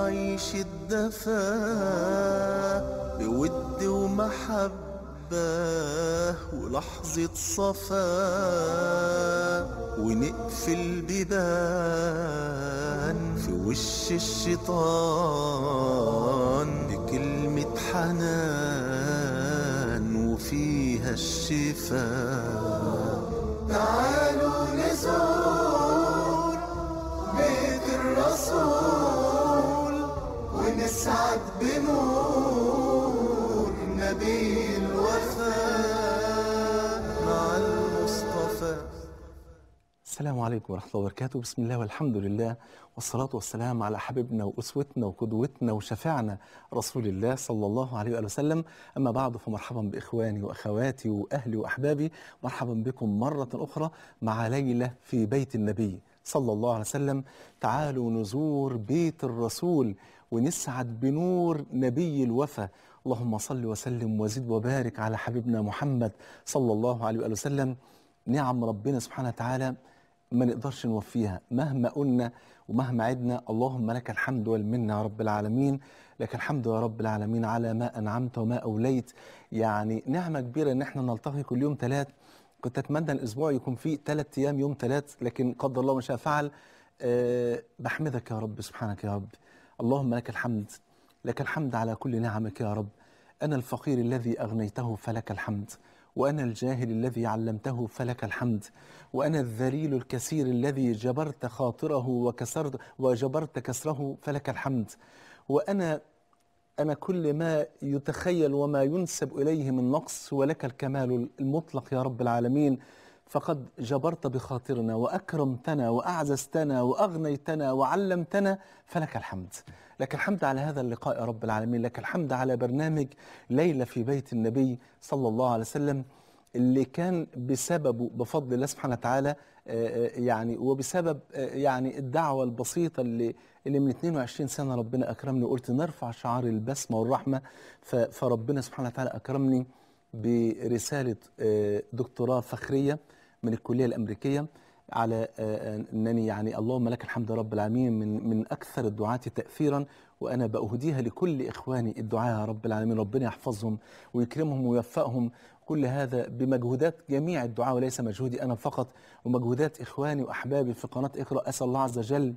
نعيش الدفا بود ومحبة ولحظة صفا ونقفل بيبان في وش الشيطان بكلمة حنان وفيها الشفاء تعالوا نزور بيت الرسول ونسعد بنور نبي الوفاء مع المصطفى السلام عليكم ورحمة الله وبركاته بسم الله والحمد لله والصلاة والسلام على حبيبنا وأسوتنا وقدوتنا وشفيعنا رسول الله صلى الله عليه وآله وسلم أما بعد فمرحبا بإخواني وأخواتي وأهلي وأحبابي مرحبا بكم مرة أخرى مع ليلة في بيت النبي صلى الله عليه وسلم تعالوا نزور بيت الرسول ونسعد بنور نبي الوفا اللهم صل وسلم وزد وبارك على حبيبنا محمد صلى الله عليه وآله وسلم نعم ربنا سبحانه وتعالى ما نقدرش نوفيها مهما قلنا ومهما عدنا اللهم لك الحمد والمنة يا رب العالمين لك الحمد يا رب العالمين على ما أنعمت وما أوليت يعني نعمة كبيرة إن احنا نلتقي كل يوم ثلاث كنت أتمنى الأسبوع يكون فيه ثلاث أيام يوم ثلاث لكن قدر الله ما شاء فعل أه بحمدك يا رب سبحانك يا رب اللهم لك الحمد لك الحمد على كل نعمك يا رب أنا الفقير الذي أغنيته فلك الحمد وأنا الجاهل الذي علمته فلك الحمد وأنا الذليل الكثير الذي جبرت خاطره وكسرت وجبرت كسره فلك الحمد وأنا أنا كل ما يتخيل وما ينسب إليه من نقص ولك الكمال المطلق يا رب العالمين فقد جبرت بخاطرنا وأكرمتنا وأعززتنا وأغنيتنا وعلمتنا فلك الحمد لك الحمد على هذا اللقاء يا رب العالمين لك الحمد على برنامج ليلة في بيت النبي صلى الله عليه وسلم اللي كان بسببه بفضل الله سبحانه وتعالى يعني وبسبب يعني الدعوة البسيطة اللي اللي من 22 سنة ربنا أكرمني وقلت نرفع شعار البسمة والرحمة فربنا سبحانه وتعالى أكرمني برسالة دكتوراه فخرية من الكلية الأمريكية على أنني يعني اللهم لك الحمد رب العالمين من من أكثر الدعاة تأثيرا وأنا بأهديها لكل إخواني الدعاء يا رب العالمين ربنا يحفظهم ويكرمهم ويوفقهم كل هذا بمجهودات جميع الدعاء وليس مجهودي أنا فقط ومجهودات إخواني وأحبابي في قناة اقرأ أسأل الله عز وجل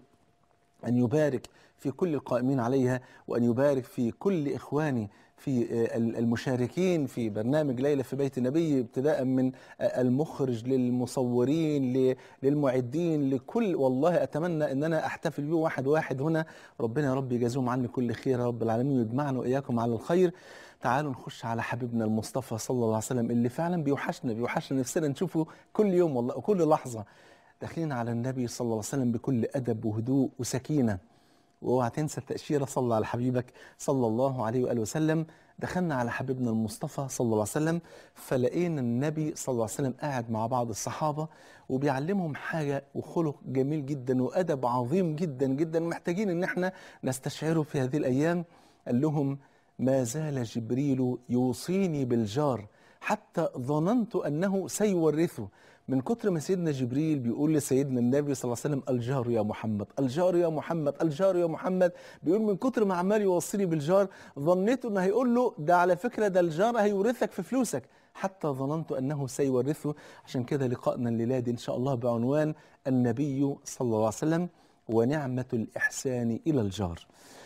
أن يبارك في كل القائمين عليها وأن يبارك في كل إخواني في المشاركين في برنامج ليلة في بيت النبي ابتداء من المخرج للمصورين للمعدين لكل والله أتمنى أن أنا أحتفل بيه واحد واحد هنا ربنا يا رب يجازيهم عني كل خير يا رب العالمين ويجمعنا وإياكم على الخير تعالوا نخش على حبيبنا المصطفى صلى الله عليه وسلم اللي فعلا بيوحشنا بيوحشنا نفسنا نشوفه كل يوم والله وكل لحظة داخلين على النبي صلى الله عليه وسلم بكل أدب وهدوء وسكينة واوعى تنسى التأشيرة صلى على حبيبك صلى الله عليه وآله وسلم دخلنا على حبيبنا المصطفى صلى الله عليه وسلم فلقينا النبي صلى الله عليه وسلم قاعد مع بعض الصحابة وبيعلمهم حاجة وخلق جميل جدا وأدب عظيم جدا جدا محتاجين ان احنا نستشعره في هذه الأيام قال لهم ما زال جبريل يوصيني بالجار حتى ظننت أنه سيورثه من كتر ما سيدنا جبريل بيقول لسيدنا النبي صلى الله عليه وسلم الجار يا محمد الجار يا محمد الجار يا محمد بيقول من كتر ما عمال يوصيني بالجار ظنيت انه هيقول له ده على فكره ده الجار هيورثك في فلوسك حتى ظننت انه سيورثه عشان كده لقائنا الليله دي ان شاء الله بعنوان النبي صلى الله عليه وسلم ونعمه الاحسان الى الجار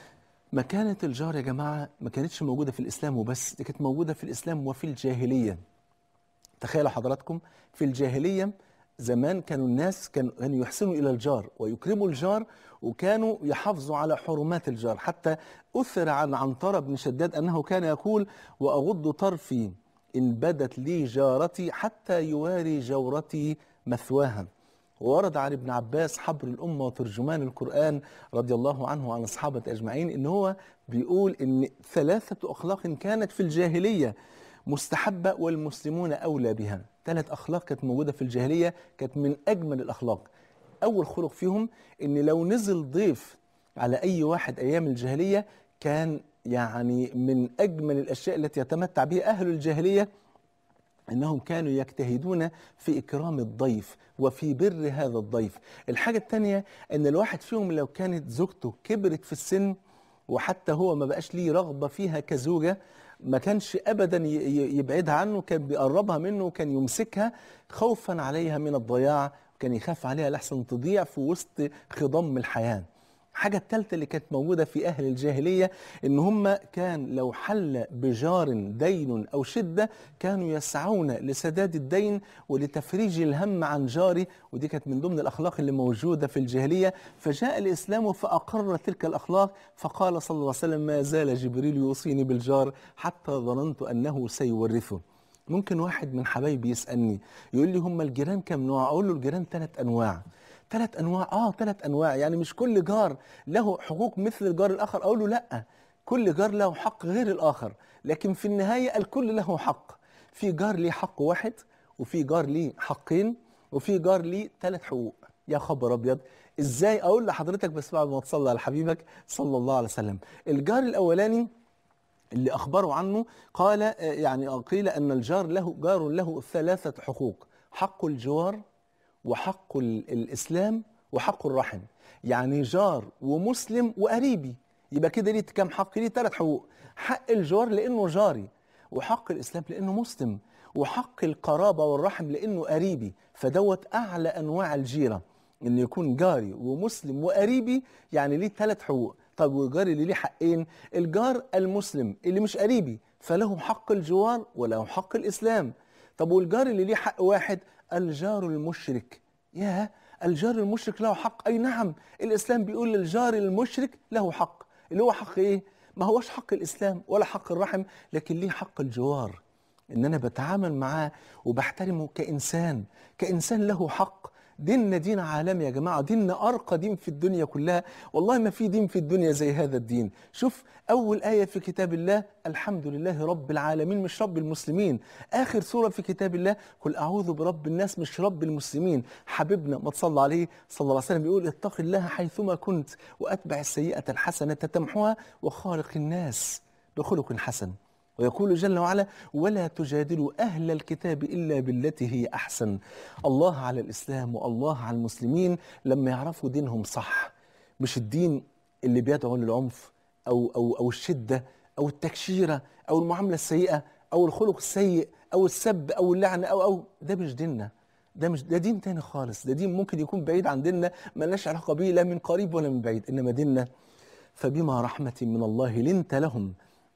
مكانة الجار يا جماعة ما كانتش موجودة في الإسلام وبس دي كانت موجودة في الإسلام وفي الجاهلية تخيلوا حضراتكم في الجاهلية زمان كانوا الناس كانوا يحسنوا إلى الجار ويكرموا الجار وكانوا يحافظوا على حرمات الجار حتى أثر عن عنترة بن شداد أنه كان يقول وأغض طرفي إن بدت لي جارتي حتى يواري جورتي مثواها ورد عن ابن عباس حبر الأمة وترجمان القرآن رضي الله عنه وعن الصحابة أجمعين إن هو بيقول إن ثلاثة أخلاق كانت في الجاهلية مستحبة والمسلمون أولى بها ثلاث أخلاق كانت موجودة في الجاهلية كانت من أجمل الأخلاق أول خلق فيهم إن لو نزل ضيف على أي واحد أيام الجاهلية كان يعني من أجمل الأشياء التي يتمتع بها أهل الجاهلية انهم كانوا يجتهدون في اكرام الضيف وفي بر هذا الضيف الحاجه الثانيه ان الواحد فيهم لو كانت زوجته كبرت في السن وحتى هو ما بقاش ليه رغبة فيها كزوجة ما كانش ابدا ي- ي- يبعدها عنه كان بيقربها منه وكان يمسكها خوفا عليها من الضياع وكان يخاف عليها لحسن تضيع في وسط خضم الحياه الحاجة الثالثة اللي كانت موجودة في أهل الجاهلية إن هم كان لو حل بجار دين أو شدة كانوا يسعون لسداد الدين ولتفريج الهم عن جاره ودي كانت من ضمن الأخلاق اللي موجودة في الجاهلية فجاء الإسلام فأقر تلك الأخلاق فقال صلى الله عليه وسلم ما زال جبريل يوصيني بالجار حتى ظننت أنه سيورثه ممكن واحد من حبايبي يسألني يقول لي هم الجيران كم نوع أقول له الجيران ثلاث أنواع ثلاث انواع اه ثلاث انواع يعني مش كل جار له حقوق مثل الجار الاخر اقول له لا كل جار له حق غير الاخر لكن في النهايه الكل له حق في جار ليه حق واحد وفي جار ليه حقين وفي جار ليه ثلاث حقوق يا خبر ابيض ازاي اقول لحضرتك بس بعد ما تصلي على حبيبك صلى الله عليه وسلم الجار الاولاني اللي أخبروا عنه قال آه، يعني قيل أن الجار له جار له ثلاثة حقوق حق الجوار وحق ال- الإسلام وحق الرحم يعني جار ومسلم وقريبي يبقى كده ليه كام حق ليه ثلاث حقوق حق الجوار لأنه جاري وحق الإسلام لأنه مسلم وحق القرابة والرحم لأنه قريبي فدوت أعلى أنواع الجيرة ان يكون جاري ومسلم وقريبي يعني ليه ثلاث حقوق طب والجار اللي ليه حقين الجار المسلم اللي مش قريبي فله حق الجوار وله حق الاسلام طب والجار اللي ليه حق واحد الجار المشرك ياه الجار المشرك له حق اي نعم الاسلام بيقول للجار المشرك له حق اللي هو حق ايه ما هوش حق الاسلام ولا حق الرحم لكن ليه حق الجوار ان انا بتعامل معاه وبحترمه كانسان كانسان له حق ديننا دين عالمي يا جماعه ديننا ارقى دين في الدنيا كلها والله ما في دين في الدنيا زي هذا الدين شوف اول ايه في كتاب الله الحمد لله رب العالمين مش رب المسلمين اخر سوره في كتاب الله قل اعوذ برب الناس مش رب المسلمين حبيبنا ما تصلى عليه صلى الله عليه وسلم بيقول اتق الله حيثما كنت واتبع السيئه الحسنه تمحوها وخالق الناس بخلق حسن ويقول جل وعلا ولا تجادلوا أهل الكتاب إلا بالتي هي أحسن الله على الإسلام والله على المسلمين لما يعرفوا دينهم صح مش الدين اللي بيدعو للعنف أو, أو, أو الشدة أو التكشيرة أو المعاملة السيئة أو الخلق السيء أو السب أو اللعنة أو أو ده مش ديننا ده مش ده دين تاني خالص ده دين ممكن يكون بعيد عن ديننا ملناش علاقة بيه لا من قريب ولا من بعيد إنما ديننا فبما رحمة من الله لنت لهم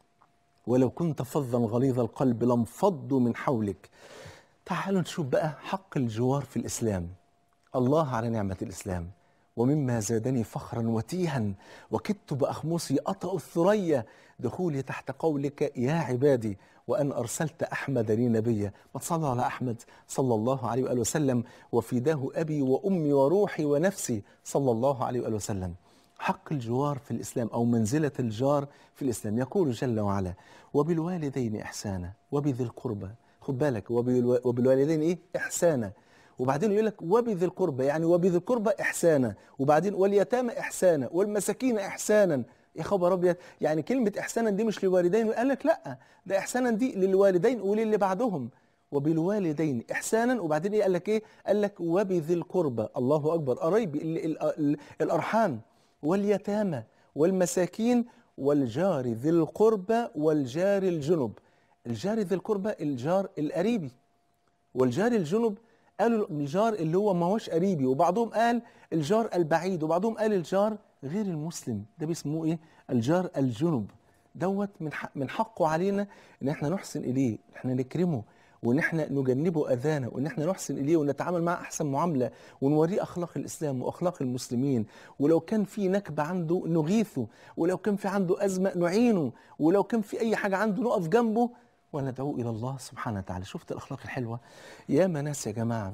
ولو كنت فظا غليظ القلب لانفضوا من حولك تعالوا نشوف بقى حق الجوار في الإسلام الله على نعمة الإسلام ومما زادني فخرا وتيها وكدت بأخمصي أطأ الثريا دخولي تحت قولك يا عبادي وأن أرسلت أحمد لي نبيا ما تصلى على أحمد صلى الله عليه وآله وسلم وفداه أبي وأمي وروحي ونفسي صلى الله عليه وآله وسلم حق الجوار في الإسلام أو منزلة الجار في الإسلام يقول جل وعلا وبالوالدين إحسانا وبذي القربى خد بالك وبالو- وبالوالدين إيه إحسانا وبعدين يقول لك وبذي القربى يعني وبذي القربى إحسانا وبعدين واليتامى إحسانا والمساكين إحسانا يا خبر أبيض يعني كلمة إحسانا دي مش للوالدين قال لك لا ده إحسانا دي للوالدين وللي بعدهم وبالوالدين احسانا وبعدين ايه قال لك ايه قال لك وبذي القربى الله اكبر قرايب ال- ال- ال- الارحام واليتامى والمساكين والجار ذي القربى والجار الجنب الجار ذي القربى الجار القريبي والجار الجنب قالوا الجار اللي هو ما هوش قريبي وبعضهم قال الجار البعيد وبعضهم قال الجار غير المسلم ده بيسموه ايه الجار الجنب دوت من حق من حقه علينا ان احنا نحسن اليه ان احنا نكرمه وان احنا نجنبه اذانا وان احنا نحسن اليه ونتعامل معه احسن معامله ونوريه اخلاق الاسلام واخلاق المسلمين ولو كان في نكبه عنده نغيثه ولو كان في عنده ازمه نعينه ولو كان في اي حاجه عنده نقف جنبه وندعو الى الله سبحانه وتعالى شفت الاخلاق الحلوه يا ناس يا جماعه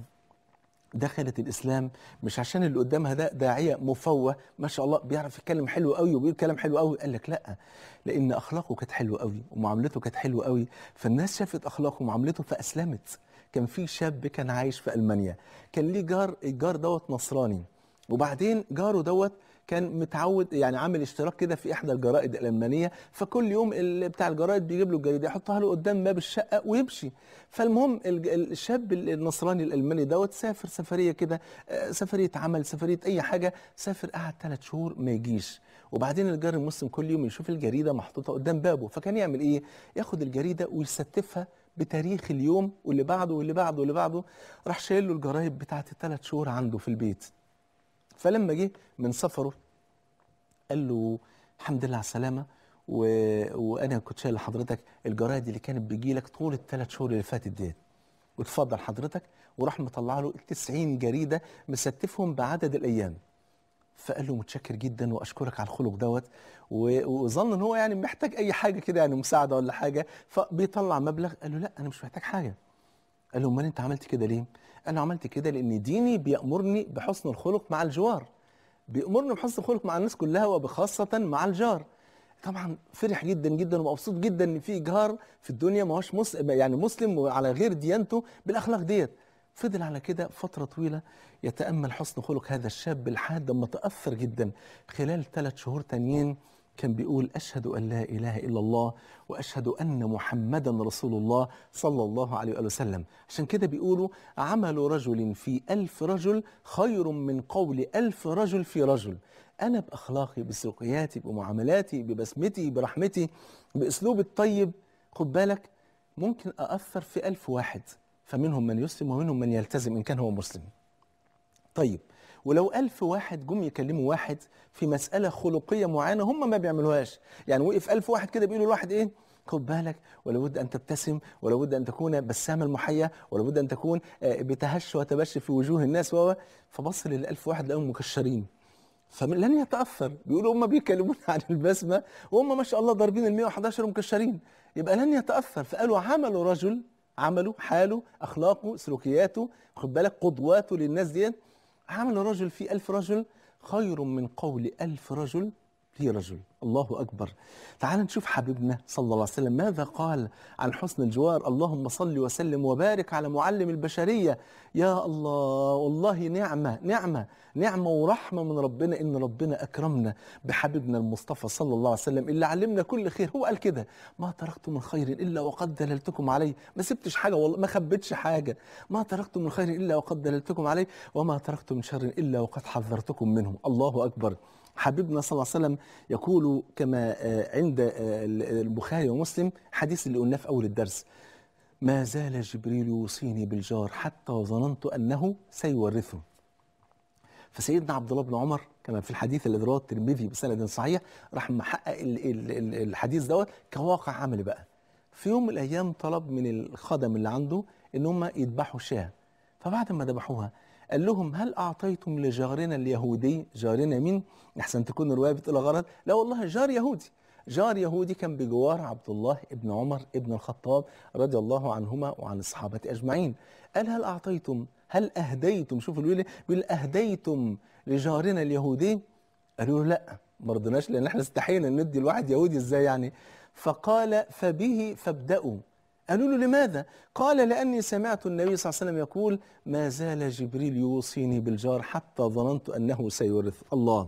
دخلت الاسلام مش عشان اللي قدامها ده داعيه مفوه ما شاء الله بيعرف يتكلم حلو قوي وبيقول كلام حلو قوي قال لك لا لان اخلاقه كانت حلوه قوي ومعاملته كانت حلوه قوي فالناس شافت اخلاقه ومعاملته فاسلمت كان في شاب كان عايش في المانيا كان ليه جار الجار دوت نصراني وبعدين جاره دوت كان متعود يعني عامل اشتراك كده في احدى الجرائد الالمانيه فكل يوم ال- بتاع الجرائد بيجيب له الجريده يحطها له قدام باب الشقه ويمشي فالمهم الج- الشاب النصراني الالماني دوت سافر سفريه كده آه، سفريه عمل سفريه اي حاجه سافر قعد ثلاث شهور ما يجيش وبعدين الجار المسلم كل يوم يشوف الجريده محطوطه قدام بابه فكان يعمل ايه ياخد الجريده ويستفها بتاريخ اليوم واللي بعده واللي بعده واللي بعده راح شايل له الجرايد بتاعت الثلاث شهور عنده في البيت فلما جه من سفره قال له الحمد لله على السلامة و... وأنا كنت شايل لحضرتك الجرايد اللي كانت بيجي لك طول الثلاث شهور اللي فاتت ديت وتفضل حضرتك وراح مطلع له 90 جريدة مستفهم بعدد الأيام فقال له متشكر جدا واشكرك على الخلق دوت و- وظن ان هو يعني محتاج اي حاجه كده يعني مساعده ولا حاجه فبيطلع مبلغ قال له لا انا مش محتاج حاجه قال له امال انت عملت كده ليه؟ قال له عملت كده لان ديني بيامرني بحسن الخلق مع الجوار بيامرني بحسن الخلق مع الناس كلها وبخاصه مع الجار طبعا فرح جدا جدا ومبسوط جدا ان في جار في الدنيا ما هوش مسلم يعني مسلم وعلى غير ديانته بالاخلاق ديت فضل على كده فتره طويله يتامل حسن خلق هذا الشاب لحد ما تاثر جدا خلال ثلاث شهور تانيين كان بيقول أشهد أن لا إله إلا الله وأشهد أن محمدا رسول الله صلى الله عليه وآله وسلم عشان كده بيقولوا عمل رجل في ألف رجل خير من قول ألف رجل في رجل أنا بأخلاقي بسلوكياتي بمعاملاتي ببسمتي برحمتي بأسلوبي الطيب خد بالك ممكن أأثر في ألف واحد فمنهم من يسلم ومنهم من يلتزم إن كان هو مسلم طيب ولو ألف واحد جم يكلموا واحد في مسألة خلقية معينة هم ما بيعملوهاش يعني وقف ألف واحد كده بيقولوا لواحد إيه خد بالك ولابد أن تبتسم ولابد أن تكون بسامة المحية ولابد أن تكون آه، بتهش وتبش في وجوه الناس و فبص للألف واحد لقاهم مكشرين فلن يتأثر بيقولوا هم بيكلمون عن البسمة وهم ما شاء الله ضاربين ال 111 ومكشرين يبقى لن يتأثر فقالوا عملوا رجل عمله حاله أخلاقه سلوكياته خد بالك قدواته للناس ديت عمل رجل في ألف رجل خير من قول ألف رجل في رجل الله أكبر تعال نشوف حبيبنا صلى الله عليه وسلم ماذا قال عن حسن الجوار اللهم صل وسلم وبارك على معلم البشرية يا الله والله نعمة نعمة نعمة ورحمة من ربنا إن ربنا أكرمنا بحبيبنا المصطفى صلى الله عليه وسلم اللي علمنا كل خير هو قال كده ما تركت من خير إلا وقد دللتكم عليه ما سبتش حاجة والله ما خبيتش حاجة ما تركت من خير إلا وقد دللتكم عليه وما تركت من شر إلا وقد حذرتكم منه الله أكبر حبيبنا صلى الله عليه وسلم يقول كما آه، عند آه، البخاري ومسلم حديث اللي قلناه في أول الدرس ما زال جبريل يوصيني بالجار حتى ظننت أنه سيورثه فسيدنا عبد الله بن عمر كما في الحديث الذي رواه الترمذي بسند صحيح راح محقق ال- ال- ال- الحديث دوت كواقع عملي بقى في يوم من الايام طلب من الخدم اللي عنده ان هم يذبحوا شاه فبعد ما ذبحوها قال لهم هل اعطيتم لجارنا اليهودي جارنا مين احسن تكون الروايه بتقول غلط لا والله جار يهودي جار يهودي كان بجوار عبد الله ابن عمر ابن الخطاب رضي الله عنهما وعن الصحابه اجمعين قال هل اعطيتم هل اهديتم شوفوا بيقول إيه؟ بيقول اهديتم لجارنا اليهودي قالوا له لا ما رضيناش لان احنا استحينا ندي الواحد يهودي ازاي يعني فقال فبه فابدأوا قالوا له لماذا؟ قال لأني سمعت النبي صلى الله عليه وسلم يقول ما زال جبريل يوصيني بالجار حتى ظننت أنه سيورث الله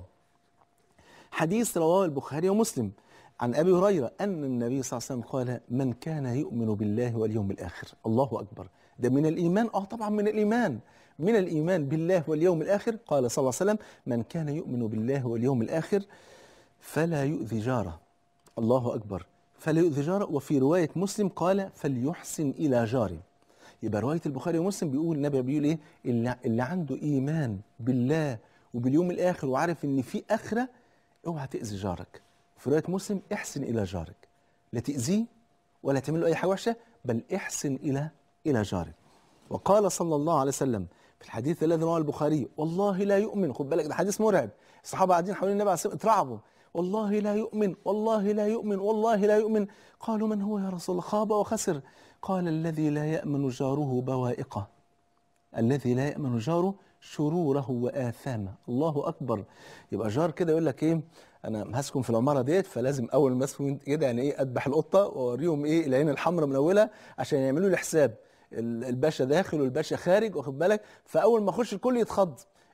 حديث رواه البخاري ومسلم عن أبي هريرة أن النبي صلى الله عليه وسلم قال من كان يؤمن بالله واليوم الآخر الله أكبر ده من الإيمان آه طبعا من الإيمان من الإيمان بالله واليوم الآخر قال صلى الله عليه وسلم من كان يؤمن بالله واليوم الآخر فلا يؤذي جاره الله أكبر فلا يؤذي جاره وفي رواية مسلم قال فليحسن إلى جاره يبقى رواية البخاري ومسلم بيقول النبي بيقول إيه اللي, اللي عنده إيمان بالله وباليوم الآخر وعارف إن في آخرة اوعى تأذي جارك في رواية مسلم احسن إلى جارك لا تأذيه ولا تعمل له أي حاجة وحشة بل احسن إلى إلى جارك وقال صلى الله عليه وسلم في الحديث الذي رواه البخاري والله لا يؤمن خد بالك ده حديث مرعب الصحابة قاعدين حوالين النبي عليه الصلاة والسلام اترعبوا والله لا يؤمن والله لا يؤمن والله لا يؤمن قالوا من هو يا رسول الله خاب وخسر قال الذي لا يأمن جاره بوائقه الذي لا يأمن جاره شروره وآثامه الله أكبر يبقى جار كده يقول لك إيه أنا هسكن في العمارة ديت فلازم أول ما أسكن كده يعني إيه أذبح القطة وأوريهم إيه العين الحمراء من أولها عشان يعملوا لي حساب ال- الباشا داخل والباشا خارج واخد بالك فأول ما أخش الكل يتخض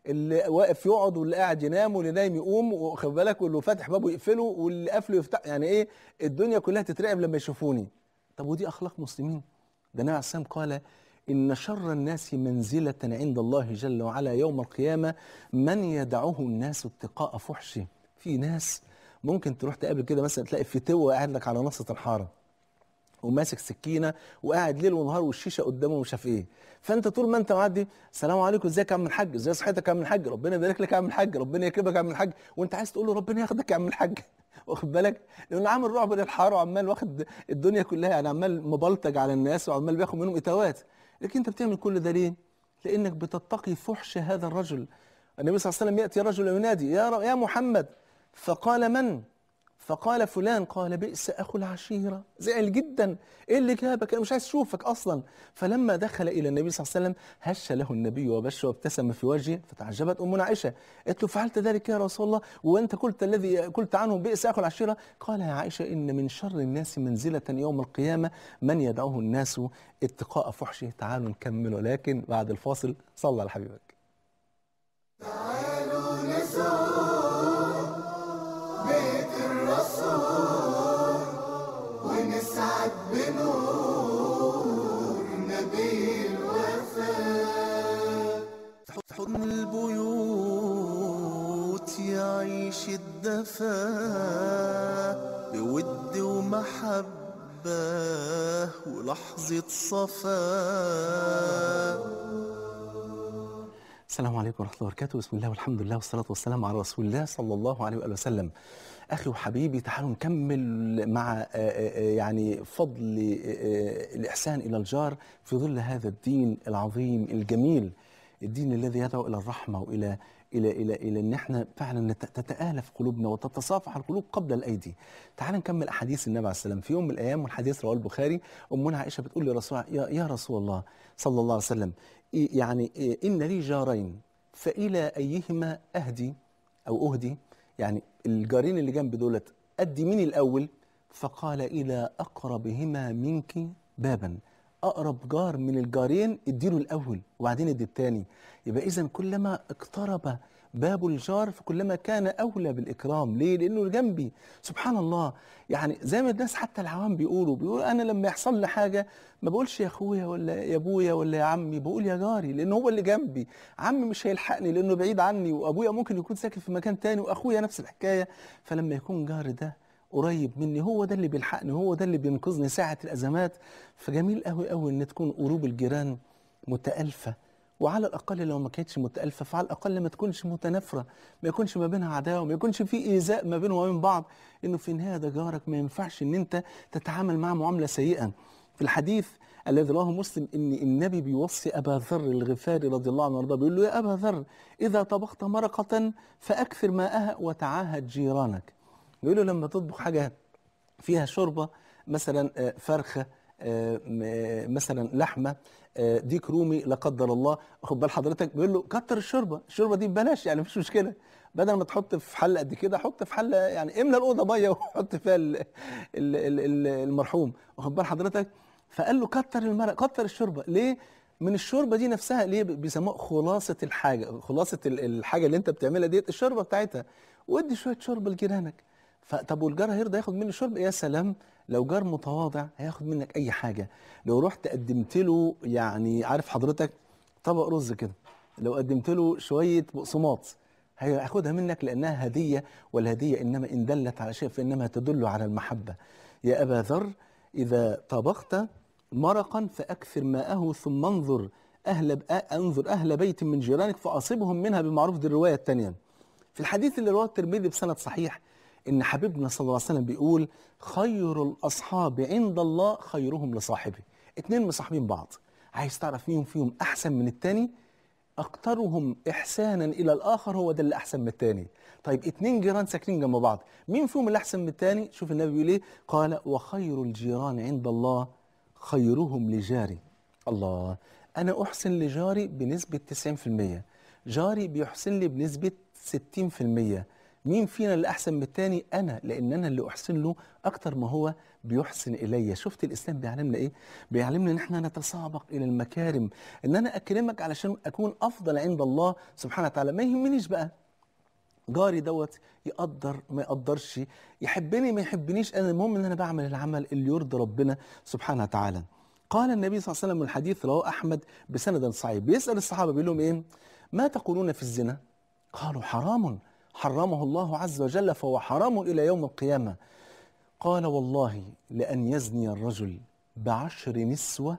اللي واقف يقعد واللي قاعد ينام واللي نايم يقوم واخد بالك واللي فاتح بابه يقفله واللي قافله يفتح يعني ايه الدنيا كلها تترعب لما يشوفوني طب ودي اخلاق مسلمين ده النبي عليه الصلاه والسلام قال ان شر الناس منزله عند الله جل وعلا يوم القيامه من يدعه الناس اتقاء فحشه في ناس ممكن تروح تقابل كده مثلا تلاقي فتوه قاعد لك على نصه الحاره وماسك سكينه وقاعد ليل ونهار والشيشه قدامه ومش عارف ايه فانت طول ما انت معدي السلام عليكم ازيك يا عم الحاج ازي صحتك يا عم الحاج ربنا يبارك لك يا عم الحاج ربنا يكرمك يا عم الحاج وانت عايز تقول له ربنا ياخدك يا عم الحاج واخد بالك لانه عامل رعب للحاره وعمال واخد الدنيا كلها يعني عمال مبلطج على الناس وعمال بياخد منهم اتوات لكن انت بتعمل كل ده ليه؟ لانك بتتقي فحش هذا الرجل النبي صلى الله عليه وسلم ياتي رجل ينادي يا ر- يا محمد فقال من؟ فقال فلان قال بئس اخو العشيره زعل جدا ايه اللي جابك انا مش عايز اشوفك اصلا فلما دخل الى النبي صلى الله عليه وسلم هش له النبي وبش وابتسم في وجهه فتعجبت امنا عائشه قالت له فعلت ذلك يا رسول الله وانت قلت الذي قلت عنه بئس اخو العشيره قال يا عائشه ان من شر الناس منزله يوم القيامه من يدعوه الناس اتقاء فحشه تعالوا نكمل ولكن بعد الفاصل صلى على حبيبك تعالوا نزور بيت الرسول ونسعد بنور نبي الوفاء في حضن البيوت يعيش الدفا بود ومحبة ولحظة صفا السلام عليكم ورحمة الله وبركاته بسم الله والحمد لله والصلاة والسلام على رسول الله صلى الله عليه وآله وسلم أخي وحبيبي تعالوا نكمل مع آه، آه، آه، يعني فضل آه، آه، الإحسان إلى الجار في ظل هذا الدين العظيم الجميل الدين الذي يدعو إلى الرحمة وإلى إلى إلى إلى إن إحنا فعلا نت- تتآلف قلوبنا وتتصافح القلوب قبل الأيدي. تعال نكمل أحاديث النبي عليه السلام في يوم من الأيام والحديث رواه البخاري أمنا عائشة بتقول لرسول يا, يا رسول الله صلى الله عليه وسلم إيه يعني إيه إن لي جارين فإلى أيهما أهدي أو أهدي يعني الجارين اللي جنب دولت أدي مين الأول فقال إلى أقربهما منك بابا أقرب جار من الجارين اديله الأول وبعدين ادي التاني يبقى إذا كلما اقترب باب الجار فكلما كان أولى بالإكرام ليه؟ لأنه جنبي سبحان الله يعني زي ما الناس حتى العوام بيقولوا بيقولوا أنا لما يحصل لي حاجة ما بقولش يا أخويا ولا يا أبويا ولا يا عمي بقول يا جاري لأن هو اللي جنبي عمي مش هيلحقني لأنه بعيد عني وأبويا ممكن يكون ساكن في مكان تاني وأخويا نفس الحكاية فلما يكون جاري ده قريب مني هو ده اللي بيلحقني هو ده اللي بينقذني ساعة الأزمات فجميل قوي قوي إن تكون قلوب الجيران متألفة وعلى الأقل لو ما كانتش متألفة فعلى الأقل ما تكونش متنافرة ما يكونش ما بينها عداوة ما يكونش في إيذاء ما بينهم وبين بعض إنه في النهاية ده جارك ما ينفعش إن أنت تتعامل معاه معاملة سيئة في الحديث الذي رواه مسلم ان النبي بيوصي ابا ذر الغفاري رضي الله عنه وارضاه بيقول له يا ابا ذر اذا طبخت مرقه فاكثر ماءها وتعاهد جيرانك بيقول له لما تطبخ حاجه فيها شوربه مثلا آه، فرخه آه، م- آه، مثلا لحمه آه، ديك رومي لا قدر الله خد بال حضرتك بيقول له كتر الشوربه الشوربه دي ببلاش يعني مفيش مشكله بدل ما تحط في حله قد كده حط في حله يعني املى الاوضه ميه وحط فيها ال- ال- ال- ال- المرحوم واخد بال حضرتك فقال له كتر المرق كتر الشوربه ليه من الشوربه دي نفسها ليه بيسموها خلاصه الحاجه خلاصه ال- الحاجه اللي انت بتعملها ديت الشوربه بتاعتها وادي شويه شوربه لجيرانك فطب والجار هيرضى ياخد مني شرب يا سلام لو جار متواضع هياخد منك اي حاجه لو رحت قدمت له يعني عارف حضرتك طبق رز كده لو قدمت له شويه بقسماط هياخدها منك لانها هديه والهديه انما ان دلت على شيء فانما تدل على المحبه يا ابا ذر اذا طبخت مرقا فاكثر ماءه ثم انظر اهل انظر اهل بيت من جيرانك فاصبهم منها بالمعروف دي الروايه الثانيه في الحديث اللي رواه الترمذي بسند صحيح ان حبيبنا صلى الله عليه وسلم بيقول خير الاصحاب عند الله خيرهم لصاحبه اتنين مصاحبين بعض عايز تعرف مين فيهم احسن من التاني اكثرهم احسانا الى الاخر هو ده اللي احسن من التاني طيب اتنين جيران ساكنين جنب بعض مين فيهم اللي احسن من التاني شوف النبي بيقول ايه قال وخير الجيران عند الله خيرهم لجاري الله انا احسن لجاري بنسبه 90% جاري بيحسن لي بنسبه 60% مين فينا اللي احسن من التاني انا لان انا اللي احسن له اكتر ما هو بيحسن الي شفت الاسلام بيعلمنا ايه بيعلمنا ان احنا نتسابق الى المكارم ان انا اكرمك علشان اكون افضل عند الله سبحانه وتعالى ما يهمنيش بقى جاري دوت يقدر ما يقدرش يحبني ما يحبنيش انا المهم ان انا بعمل العمل اللي يرضي ربنا سبحانه وتعالى قال النبي صلى الله عليه وسلم الحديث رواه احمد بسند صحيح بيسال الصحابه بيقول لهم ايه ما تقولون في الزنا قالوا حرام حرمه الله عز وجل فهو حرام الى يوم القيامه قال والله لان يزني الرجل بعشر نسوه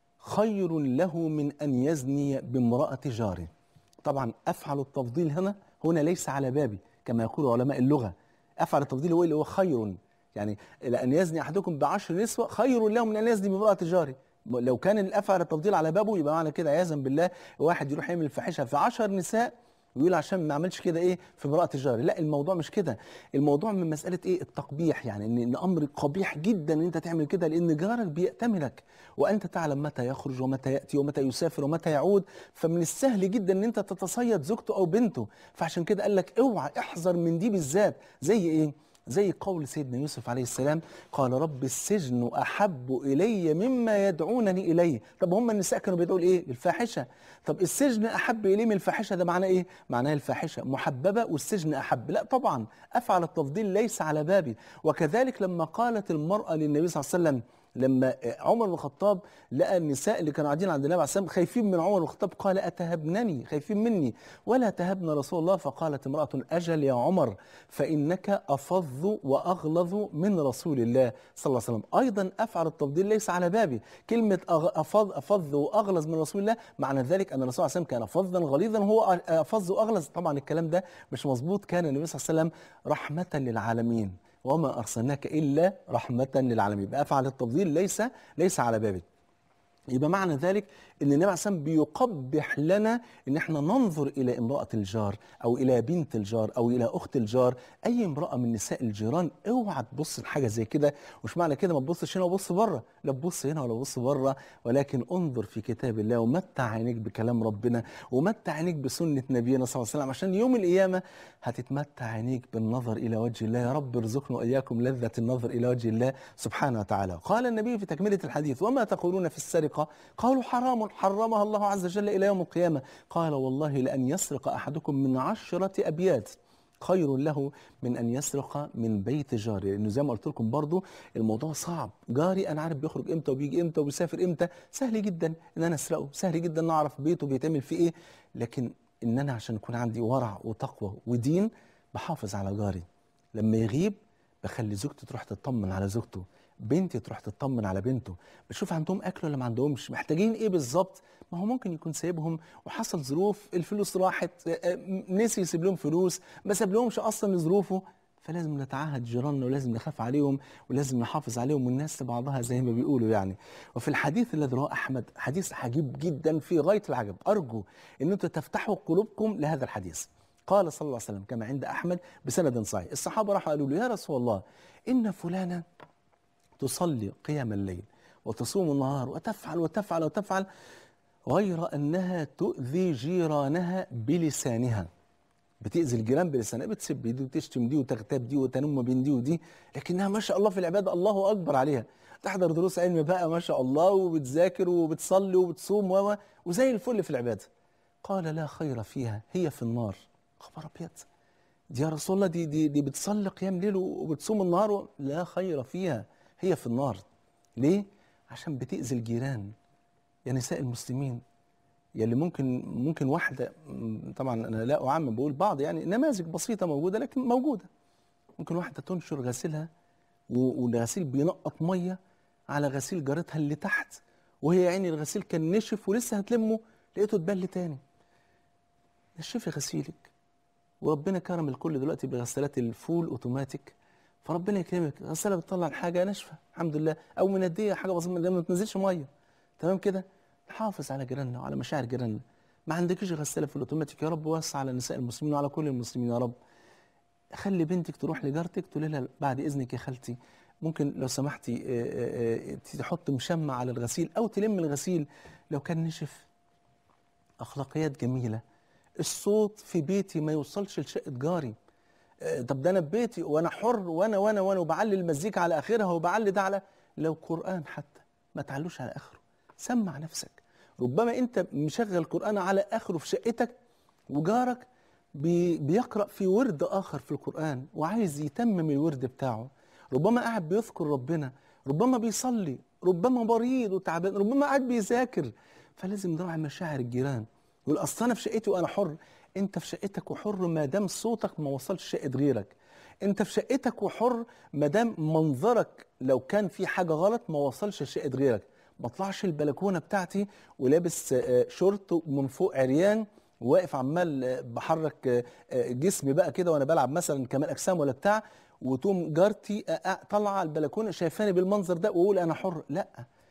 خير له من ان يزني بامراه جاره طبعا افعل التفضيل هنا هنا ليس على بابي كما يقول علماء اللغه افعل التفضيل هو اللي هو خير يعني لان يزني احدكم بعشر نسوه خير له من ان يزني بامراه جاره لو كان الافعل التفضيل على بابه يبقى معنى كده عياذا بالله واحد يروح يعمل الفاحشه في عشر نساء ويقول عشان ما اعملش كده ايه في امراه جاري لا الموضوع مش كده الموضوع من مساله ايه التقبيح يعني ان إن امر قبيح جدا ان انت تعمل كده لان جارك بيأتمنك وانت تعلم متى يخرج ومتى ياتي ومتى يسافر ومتى يعود فمن السهل جدا ان انت تتصيد زوجته او بنته فعشان كده قال لك اوعى احذر من دي بالذات زي ايه زي قول سيدنا يوسف عليه السلام قال رب السجن احب الي مما يدعونني اليه طب هم النساء كانوا بيدعوا لايه للفاحشه طب السجن احب اليه من الفاحشه ده معناه ايه معناه الفاحشه محببه والسجن احب لا طبعا افعل التفضيل ليس على بابي وكذلك لما قالت المراه للنبي صلى الله عليه وسلم لما عمر بن الخطاب لقى النساء اللي كانوا قاعدين عند النبي عليه السلام خايفين من عمر بن الخطاب قال اتهبنني خايفين مني ولا تهبن رسول الله فقالت امراه اجل يا عمر فانك افظ واغلظ من رسول الله صلى الله عليه وسلم ايضا افعل التفضيل ليس على بابي كلمه أغ- افظ افظ واغلظ من رسول الله معنى ذلك ان الرسول صلى الله عليه وسلم كان فظا غليظا هو افظ واغلظ طبعا الكلام ده مش مظبوط كان النبي صلى الله عليه وسلم رحمه للعالمين وما ارسلناك الا رحمه للعالمين يبقى افعل التفضيل ليس ليس على بابي يبقى معنى ذلك ان النبي عليه الصلاه والسلام بيقبح لنا ان احنا ننظر الى امراه الجار او الى بنت الجار او الى اخت الجار اي امراه من نساء الجيران اوعى تبص لحاجه زي كده مش معنى كده ما تبصش هنا وبص بره لا تبص هنا ولا تبص بره ولكن انظر في كتاب الله ومتع عينيك بكلام ربنا ومتع عينيك بسنه نبينا صلى الله عليه وسلم عشان يوم القيامه هتتمتع عينيك بالنظر الى وجه الله يا رب ارزقنا واياكم لذه النظر الى وجه الله سبحانه وتعالى قال النبي في تكمله الحديث وما تقولون في السرقه قالوا حرام حرمها الله عز وجل الى يوم القيامه قال والله لان يسرق احدكم من عشره ابيات خير له من ان يسرق من بيت جاري لانه زي ما قلت لكم برضو الموضوع صعب جاري انا عارف بيخرج امتى وبيجي امتى وبيسافر امتى سهل جدا ان انا اسرقه سهل جدا ان اعرف بيته بيتعمل فيه ايه لكن ان انا عشان يكون عندي ورع وتقوى ودين بحافظ على جاري لما يغيب بخلي زوجتي تروح تطمن على زوجته بنتي تروح تطمن على بنته بشوف عندهم اكل ولا ما عندهمش محتاجين ايه بالظبط ما هو ممكن يكون سايبهم وحصل ظروف الفلوس راحت آه، آه، نسي يسيب لهم فلوس ما ساب لهمش اصلا ظروفه فلازم نتعهد جيراننا ولازم نخاف عليهم ولازم نحافظ عليهم والناس لبعضها زي ما بيقولوا يعني وفي الحديث الذي رواه احمد حديث عجيب جدا في غايه العجب ارجو ان انتم تفتحوا قلوبكم لهذا الحديث قال صلى الله عليه وسلم كما عند احمد بسند صحيح الصحابه راحوا قالوا له يا رسول الله ان فلانه تصلي قيام الليل وتصوم النهار وتفعل وتفعل وتفعل غير انها تؤذي جيرانها بلسانها بتأذي الجيران بلسانها بتسب دي وتشتم دي وتغتاب دي وتنم بين دي ودي لكنها ما شاء الله في العباده الله اكبر عليها تحضر دروس علم بقى ما شاء الله وبتذاكر وبتصلي وبتصوم و وزي الفل في العباده قال لا خير فيها هي في النار خبر ابيض دي يا رسول الله دي دي, دي بتصلي قيام ليل وبتصوم النهار و... لا خير فيها هي في النار ليه عشان بتأذي الجيران يا نساء المسلمين يلي ممكن ممكن واحده م، طبعا انا لا اعمم بقول بعض يعني نماذج بسيطه موجوده لكن موجوده ممكن واحده تنشر غسيلها و- والغسيل بينقط ميه على غسيل جارتها اللي تحت وهي يعني الغسيل كان نشف ولسه هتلمه لقيته اتبل تاني نشفي غسيلك وربنا كرم الكل دلوقتي بغسالات الفول اوتوماتيك فربنا يكرمك غساله بتطلع الحاجه ناشفه الحمد لله او منديه حاجه بسيطه ما تنزلش ميه تمام كده نحافظ على جيراننا وعلى مشاعر جيراننا ما عندكيش غساله في الاوتوماتيك يا رب وسع على نساء المسلمين وعلى كل المسلمين يا رب خلي بنتك تروح لجارتك تقول لها بعد اذنك يا خالتي ممكن لو سمحتي آه، آه، آه، تحط مشمع على الغسيل او تلم الغسيل لو كان نشف اخلاقيات جميله الصوت في بيتي ما يوصلش لشقه جاري آه، طب ده انا في بيتي وانا حر وانا وانا وانا وبعلي المزيكا على اخرها وبعلي ده على لو قران حتى ما تعلوش على اخره سمع نفسك ربما انت مشغل قران على اخره في شقتك وجارك بي بيقرا في ورد اخر في القران وعايز يتمم الورد بتاعه ربما قاعد بيذكر ربنا ربما بيصلي ربما مريض وتعبان ربما قاعد بيذاكر فلازم نراعي مشاعر الجيران يقول اصل انا في شقتي وانا حر انت في شقتك وحر ما دام صوتك ما وصلش شقه غيرك انت في شقتك وحر ما دام منظرك لو كان في حاجه غلط ما وصلش شقه غيرك ما اطلعش البلكونه بتاعتي ولابس آه، شورت من فوق عريان واقف عمال آه، بحرك آه، آه، جسمي بقى كده وانا بلعب مثلا كمال اجسام ولا بتاع وتقوم جارتي آه، آه، طالعه على البلكونه شايفاني بالمنظر ده واقول انا حر لا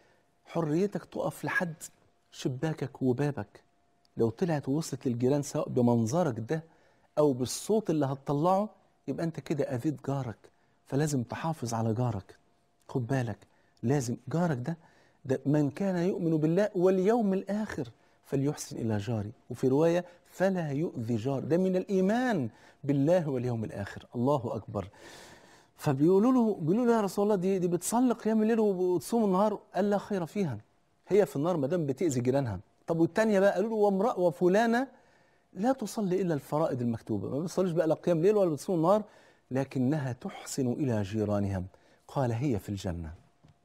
حريتك تقف لحد شباكك وبابك لو طلعت ووصلت للجيران سواء بمنظرك ده او بالصوت اللي هتطلعه يبقى انت كده اذيت جارك فلازم تحافظ على جارك خد بالك لازم جارك ده ده من كان يؤمن بالله واليوم الاخر فليحسن الى جاري وفي روايه فلا يؤذي جار ده من الايمان بالله واليوم الاخر الله اكبر فبيقولوا له بيقولوا له يا رسول الله دي دي بتصلي قيام الليل وتصوم النهار قال لا خير فيها هي في النار ما دام بتاذي جيرانها طب والتانيه بقى قالوا له وامراه وفلانه لا تصلي الا الفرائض المكتوبه ما بتصليش بقى لا قيام ليل ولا بتصوم النهار لكنها تحسن الى جيرانها قال هي في الجنه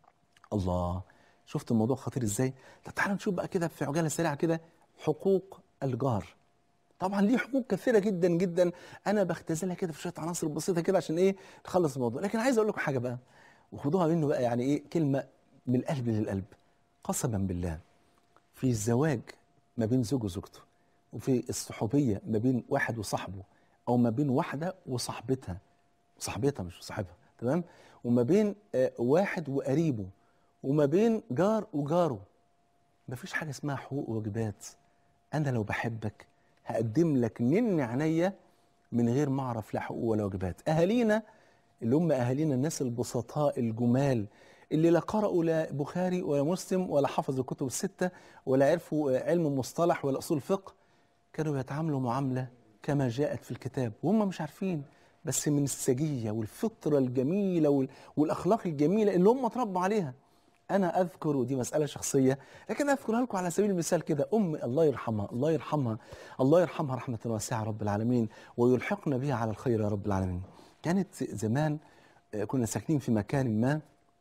الله شفت الموضوع خطير ازاي طب تعالوا نشوف بقى كده في عجاله سريعه كده حقوق الجار طبعا ليه حقوق كثيره جدا جدا انا بختزلها كده في شويه عناصر بسيطه كده عشان ايه نخلص الموضوع لكن عايز اقول لكم حاجه بقى وخدوها منه بقى يعني ايه كلمه من القلب للقلب قسما بالله في الزواج ما بين زوج وزوجته وفي الصحوبيه ما بين واحد وصاحبه او ما بين واحده وصاحبتها صاحبتها مش صاحبها تمام وما بين آه، واحد وقريبه وما بين جار وجاره مفيش حاجه اسمها حقوق وواجبات انا لو بحبك هقدم لك من عينيا من غير ما اعرف لا حقوق ولا واجبات اهالينا اللي هم اهالينا الناس البسطاء الجمال اللي لا قرأوا لا بخاري ولا مسلم ولا حفظوا الكتب الستة ولا عرفوا آه، علم المصطلح ولا أصول فقه كانوا يتعاملوا معاملة كما جاءت في الكتاب وهم مش عارفين بس من السجية والفطرة الجميلة وال- والأخلاق الجميلة اللي هم اتربوا عليها أنا أذكر ودي مسألة شخصية لكن أذكرها لكم على سبيل المثال كده أم الله يرحمها الله يرحمها الله يرحمها رحمة واسعة رب العالمين ويلحقنا بها على الخير يا رب العالمين كانت زمان آه، كنا ساكنين في مكان ما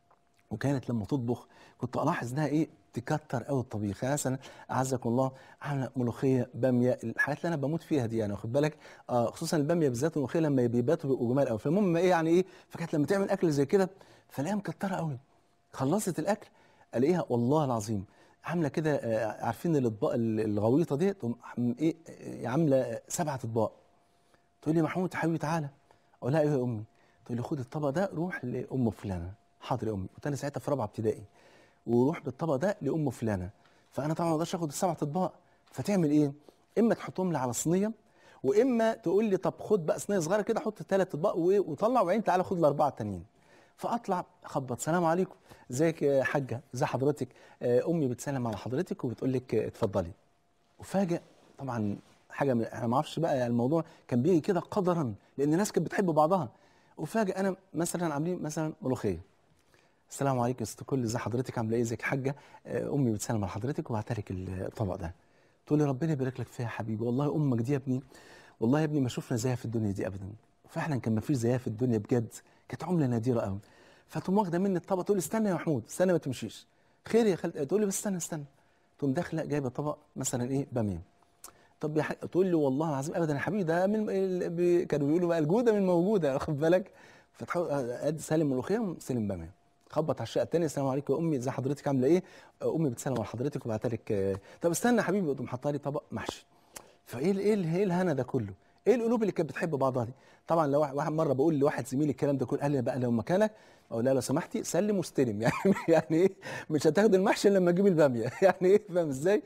وكانت لما تطبخ كنت الاحظ انها ايه تكتر قوي الطبيخ يعني مثلا اعزكم الله عامله ملوخيه باميه الحاجات اللي انا بموت فيها دي يعني واخد بالك آه خصوصا الباميه بالذات الملوخيه لما بيباتوا بيبقوا جمال قوي فالمهم ايه يعني ايه فكانت لما تعمل اكل زي كده فلاقيها مكتره قوي خلصت الاكل الاقيها والله العظيم عامله كده آه، عارفين الاطباق ال- الغويطه دي تقوم عم- ايه آه، عامله سبعه اطباق تقول لي محمود يا حبيبي تعالى اقول لها ايه يا امي تقول لي خد الطبق ده روح لام فلانه حاضر يا امي كنت انا ساعتها في رابعه ابتدائي وروح بالطبق ده لام فلانه فانا طبعا ما اقدرش اخد السبع اطباق فتعمل ايه اما تحطهم لي على صينيه واما تقول لي طب خد بقى صينيه صغيره كده حط ثلاث اطباق وايه وطلع وبعدين تعالى خد الاربعه التانيين فاطلع اخبط سلام عليكم ازيك يا حاجه ازي حضرتك آه، امي بتسلم على حضرتك وبتقول لك آه، اتفضلي وفاجئ طبعا حاجه من انا ما اعرفش بقى يعني الموضوع كان بيجي كده قدرا لان الناس كانت بتحب بعضها وفاجئ انا مثلا عاملين مثلا ملوخيه السلام عليكم يا ست كل ازي حضرتك عامله ايه ازيك يا حاجه آه، امي بتسلم على حضرتك وهعترك الطبق ده تقول لي ربنا يبارك لك فيها يا حبيبي والله امك دي يا ابني والله يا ابني ما شفنا زيها في الدنيا دي ابدا فعلا كان ما فيش زيها في الدنيا بجد كانت عمله نادره قوي فتقوم واخده مني الطبق تقول لي استنى يا محمود استنى ما تمشيش خير يا خالد تقول لي بس استنى استنى تقوم داخله جايبه طبق مثلا ايه باميه طب يا حاج تقول لي والله العظيم ابدا يا حبيبي ده من ال- بي- كانوا بيقولوا بقى الجوده من موجوده واخد بالك فتحاول ادي سالم ملوخيه سالم باميه خبط على الشقه الثانيه السلام عليكم يا امي ازي حضرتك عامله ايه امي بتسلم على حضرتك وبعت لك آه، طب استنى يا حبيبي تقوم حاطه لي طبق محشي فايه ال- ايه ال- ايه الهنا ده كله ايه القلوب اللي كانت بتحب بعضها دي طبعا لو واحد واحد مره بقول لواحد زميلي الكلام ده كله قال لي بقى لو مكانك اقول لا لو سمحتي سلم واستلم يعني يعني ايه مش هتاخد المحشي إلا لما تجيب الباميه يعني ايه فاهم ازاي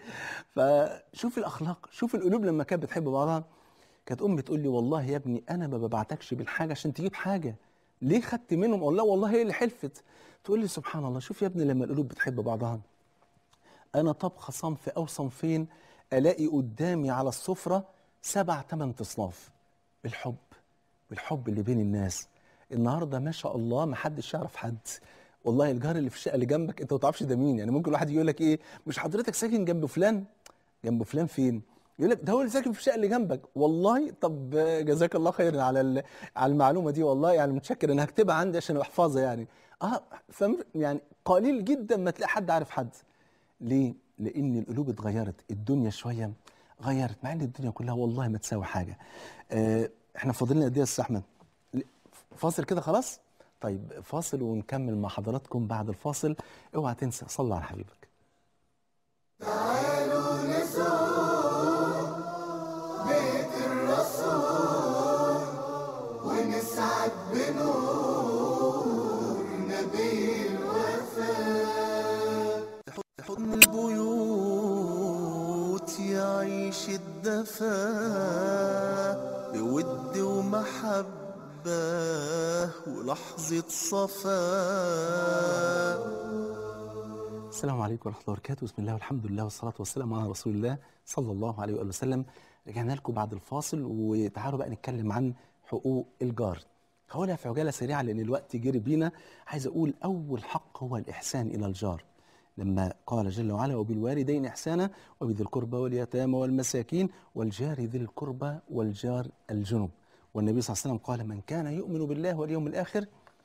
فشوف الاخلاق شوف القلوب لما كانت بتحب بعضها كانت امي تقول لي والله يا ابني انا ما ببعتكش بالحاجه عشان تجيب حاجه ليه خدت منهم اقول لها والله هي اللي حلفت تقول لي سبحان الله شوف يا ابني لما القلوب بتحب بعضها انا طبخه صنف او صنفين الاقي قدامي على السفره سبع ثمان تصناف بالحب والحب اللي بين الناس النهارده ما شاء الله ما حدش يعرف حد والله الجار اللي في الشقه اللي جنبك انت ما تعرفش ده مين يعني ممكن واحد يقول لك ايه مش حضرتك ساكن جنب فلان جنب فلان فين يقول لك ده هو اللي ساكن في الشقه اللي جنبك والله طب جزاك الله خيرا على ال- على المعلومه دي والله يعني متشكر انا هكتبها عندي عشان احفظها يعني اه فم يعني قليل جدا ما تلاقي حد عارف حد ليه؟ لأن القلوب اتغيرت، الدنيا شوية غيرت، مع إن الدنيا كلها والله ما تساوي حاجة. آه إحنا فاضلنا قد إيه يا أستاذ أحمد؟ ل- فاصل كده خلاص؟ طيب فاصل ونكمل مع حضراتكم بعد الفاصل، اوعى تنسى صلى على حبيبك. حضن البيوت يعيش الدفا بود ومحبة ولحظة صفا السلام عليكم ورحمة الله وبركاته، بسم الله والحمد لله والصلاة والسلام على رسول الله صلى الله عليه وآله وسلم. رجعنا لكم بعد الفاصل وتعالوا بقى نتكلم عن حقوق الجار. هقولها في عجالة سريعة لأن الوقت جري بينا، عايز أقول أول حق هو الإحسان إلى الجار. لما قال جل وعلا وبالوالدين إحسانا وبذي القربى واليتامى والمساكين والجار ذي القربى والجار الجنب. والنبي صلى الله عليه وسلم قال من كان يؤمن بالله واليوم الآخر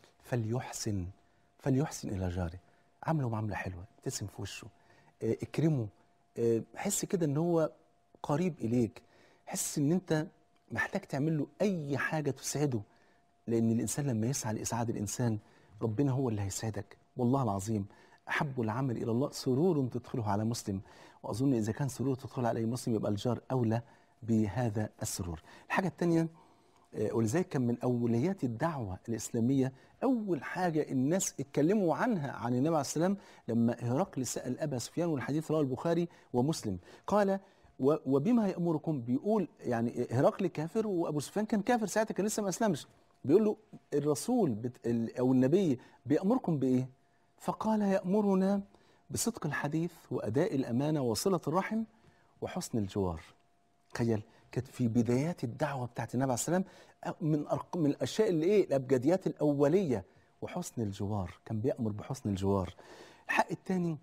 فليحسن فليحسن إلى جاره. عامله معامله حلوه ابتسم في وشه آه، اكرمه آه، حس كده ان هو قريب اليك حس ان انت محتاج تعمل له اي حاجه تسعده لان الانسان لما يسعى لاسعاد الانسان ربنا هو اللي هيسعدك والله العظيم احب العمل الى الله سرور تدخله على مسلم واظن اذا كان سرور تدخله على اي مسلم يبقى الجار اولى بهذا السرور الحاجه الثانيه آه، ولذلك كان من اوليات الدعوه الاسلاميه اول حاجه الناس اتكلموا عنها عن النبي عليه السلام لما هرقل سال ابا سفيان والحديث رواه البخاري ومسلم قال و- وبما يامركم بيقول يعني هرقل كافر وابو سفيان كان كافر ساعتها كان لسه ما اسلمش بيقول له الرسول بت ال- او النبي بيامركم بايه؟ فقال يامرنا بصدق الحديث واداء الامانه وصله الرحم وحسن الجوار تخيل كانت في بدايات الدعوه بتاعت النبي عليه السلام من أرق... من الاشياء اللي ايه الابجديات الاوليه وحسن الجوار كان بيامر بحسن الجوار الحق الثاني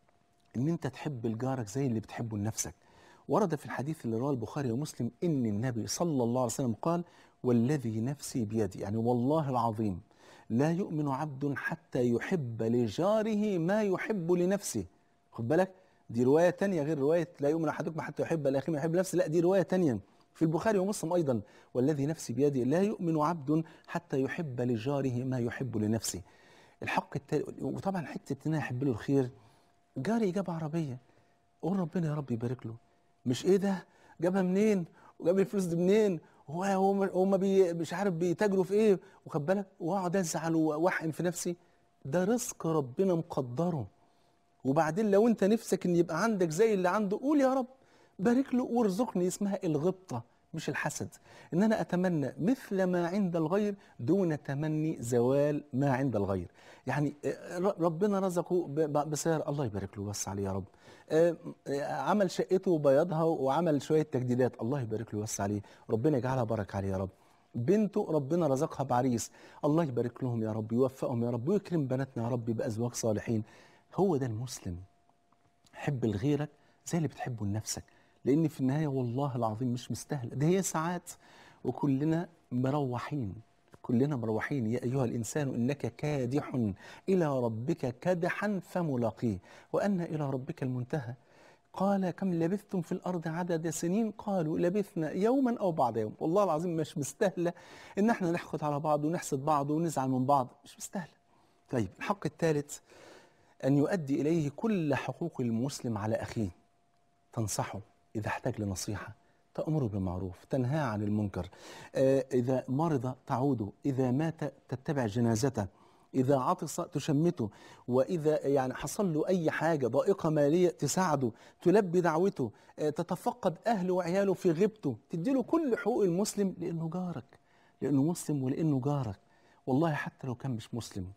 ان انت تحب لجارك زي اللي بتحبه لنفسك ورد في الحديث اللي رواه البخاري ومسلم ان النبي صلى الله عليه وسلم قال والذي نفسي بيدي يعني والله العظيم لا يؤمن عبد حتى يحب لجاره ما يحب لنفسه خد بالك دي روايه تانية غير روايه لا يؤمن احدكم حتى يحب لاخيه ما يحب لنفسه لا دي روايه تانية في البخاري ومسلم ايضا والذي نفسي بيده لا يؤمن عبد حتى يحب لجاره ما يحب لنفسه الحق التالي وطبعا حته ان انا احب له الخير جاري جاب عربيه قول ربنا يا رب يبارك له مش ايه ده جابها منين وجاب الفلوس دي منين هو هو هو ما بي مش عارف بيتاجروا في ايه وخد بالك واقعد ازعل واوحم في نفسي ده رزق ربنا مقدره وبعدين لو انت نفسك ان يبقى عندك زي اللي عنده قول يا رب بارك له وارزقني اسمها الغبطه مش الحسد ان انا اتمنى مثل ما عند الغير دون تمني زوال ما عند الغير يعني آه، ر- ربنا رزقه ب- ب- بسيارة الله يبارك له ويوسع عليه يا رب آه، آه، عمل شقته وبيضها وعمل شويه تجديدات الله يبارك له ويوسع عليه ربنا يجعلها بركه عليه يا رب بنته ربنا رزقها بعريس الله يبارك لهم يا رب يوفقهم يا رب ويكرم بناتنا يا رب بازواج صالحين هو ده المسلم حب لغيرك زي اللي بتحبه لنفسك لان في النهايه والله العظيم مش مستاهله ده هي ساعات وكلنا مروحين كلنا مروحين يا ايها الانسان انك كادح الى ربك كدحا فملاقيه وان الى ربك المنتهى قال كم لبثتم في الارض عدد سنين قالوا لبثنا يوما او بعض يوم والله العظيم مش مستاهله ان احنا نحقد على بعض ونحسد بعض ونزعل من بعض مش مستاهله طيب الحق الثالث أن يؤدي إليه كل حقوق المسلم على أخيه تنصحه إذا احتاج لنصيحة تأمره بالمعروف تنهاه عن المنكر آه، إذا مرض تعوده إذا مات تتبع جنازته إذا عطس تشمته وإذا يعني حصل له أي حاجة ضائقة مالية تساعده تلبي دعوته آه، تتفقد أهله وعياله في غيبته تديله كل حقوق المسلم لأنه جارك لأنه مسلم ولأنه جارك والله حتى لو كان مش مسلم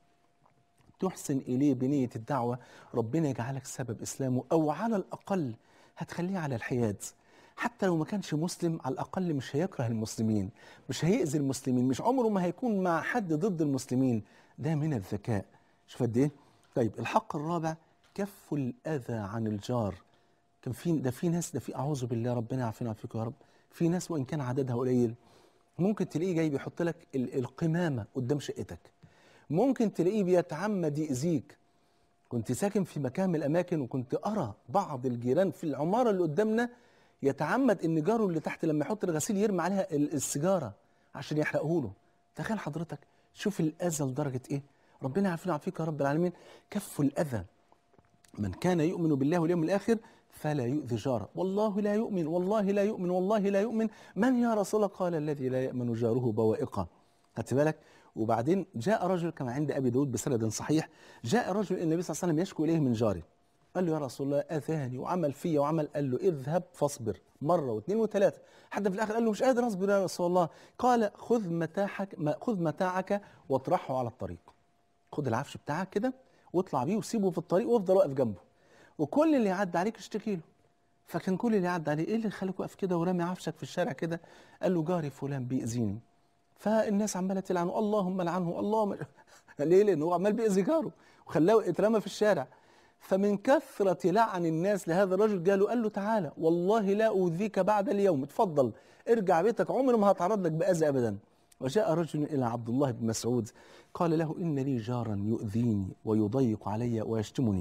تحسن إليه بنية الدعوة ربنا يجعلك سبب إسلامه أو على الأقل هتخليه على الحياد حتى لو ما كانش مسلم على الاقل مش هيكره المسلمين مش هيأذي المسلمين مش عمره ما هيكون مع حد ضد المسلمين ده من الذكاء شوف قد ايه طيب الحق الرابع كف الاذى عن الجار كان في ده في ناس ده في اعوذ بالله ربنا يعافينا ويعافيكم يا رب في ناس وان كان عددها قليل ممكن تلاقيه جاي بيحط لك ال- القمامه قدام شقتك ممكن تلاقيه بيتعمد يأذيك كنت ساكن في مكان من الاماكن وكنت ارى بعض الجيران في العماره اللي قدامنا يتعمد ان جاره اللي تحت لما يحط الغسيل يرمي عليها ال- السيجاره عشان يحرقه له تخيل حضرتك شوف الاذى لدرجه ايه ربنا يعافينا ويعافيك يا رب العالمين كف الاذى من كان يؤمن بالله واليوم الآخر فلا يؤذي جاره والله لا يؤمن والله لا يؤمن والله لا يؤمن من يا رسول الله قال الذي لا يأمن جاره بوائقه خدت بالك وبعدين جاء رجل كما عند أبي داود بسند صحيح جاء رجل النبي صلى الله عليه وسلم يشكو إليه من جاره قال له يا رسول الله أذاني وعمل فيا وعمل قال له اذهب فاصبر مرة واثنين وثلاثة حتى في الآخر قال له مش قادر أصبر يا رسول الله قال خذ متاعك خذ متاعك واطرحه على الطريق خد العفش بتاعك كده واطلع بيه وسيبه في الطريق وافضل واقف جنبه وكل اللي يعدي عليك اشتكي له فكان كل اللي يعدي عليه ايه اللي خليك واقف كده ورامي عفشك في الشارع كده قال له جاري فلان بيأذيني فالناس عماله تلعنه اللهم لعنه اللهم ليه لان هو عمال بيأذي جاره وخلاه اترمى في الشارع فمن كثرة لعن الناس لهذا الرجل قالوا قال له تعالى والله لا أوذيك بعد اليوم اتفضل ارجع بيتك عمري ما هتعرض لك بأذى أبدا وجاء رجل إلى عبد الله بن مسعود قال له إن لي جارا يؤذيني ويضيق علي ويشتمني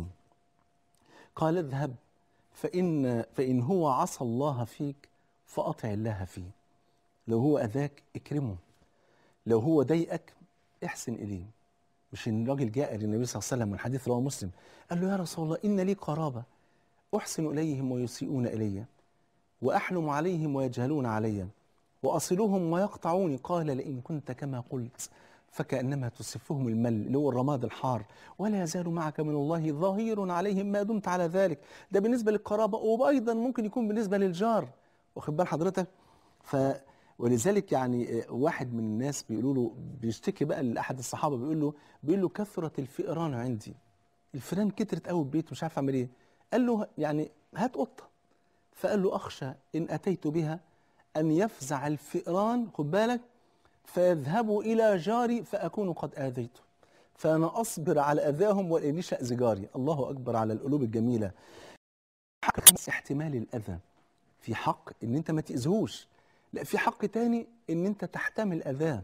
قال اذهب فإن, فإن هو عصى الله فيك فأطع الله فيه لو هو أذاك اكرمه لو هو ضايقك احسن إليه مش ان الراجل جاء للنبي صلى الله عليه وسلم والحديث رواه مسلم قال له يا رسول الله ان لي قرابه احسن اليهم ويسيئون الي واحلم عليهم ويجهلون علي واصلهم ويقطعوني قال لئن كنت كما قلت فكانما تسفهم المل اللي هو الرماد الحار ولا يزال معك من الله ظهير عليهم ما دمت على ذلك ده بالنسبه للقرابه وايضا ممكن يكون بالنسبه للجار واخد بال حضرتك ف ولذلك يعني آه، واحد من الناس بيقولوا له بيشتكي بقى لاحد الصحابه بيقول له بيقول له كثرت الفئران عندي الفئران كترت قوي البيت مش عارف اعمل ايه قال له يعني هات قطه فقال له اخشى ان اتيت بها ان يفزع الفئران خد بالك فيذهبوا الى جاري فاكون قد اذيته فانا اصبر على اذاهم ولانيش اذي جاري الله اكبر على القلوب الجميله حق خمس احتمال الاذى في حق ان انت ما تاذيهوش لا في حق تاني ان انت تحتمل اذاه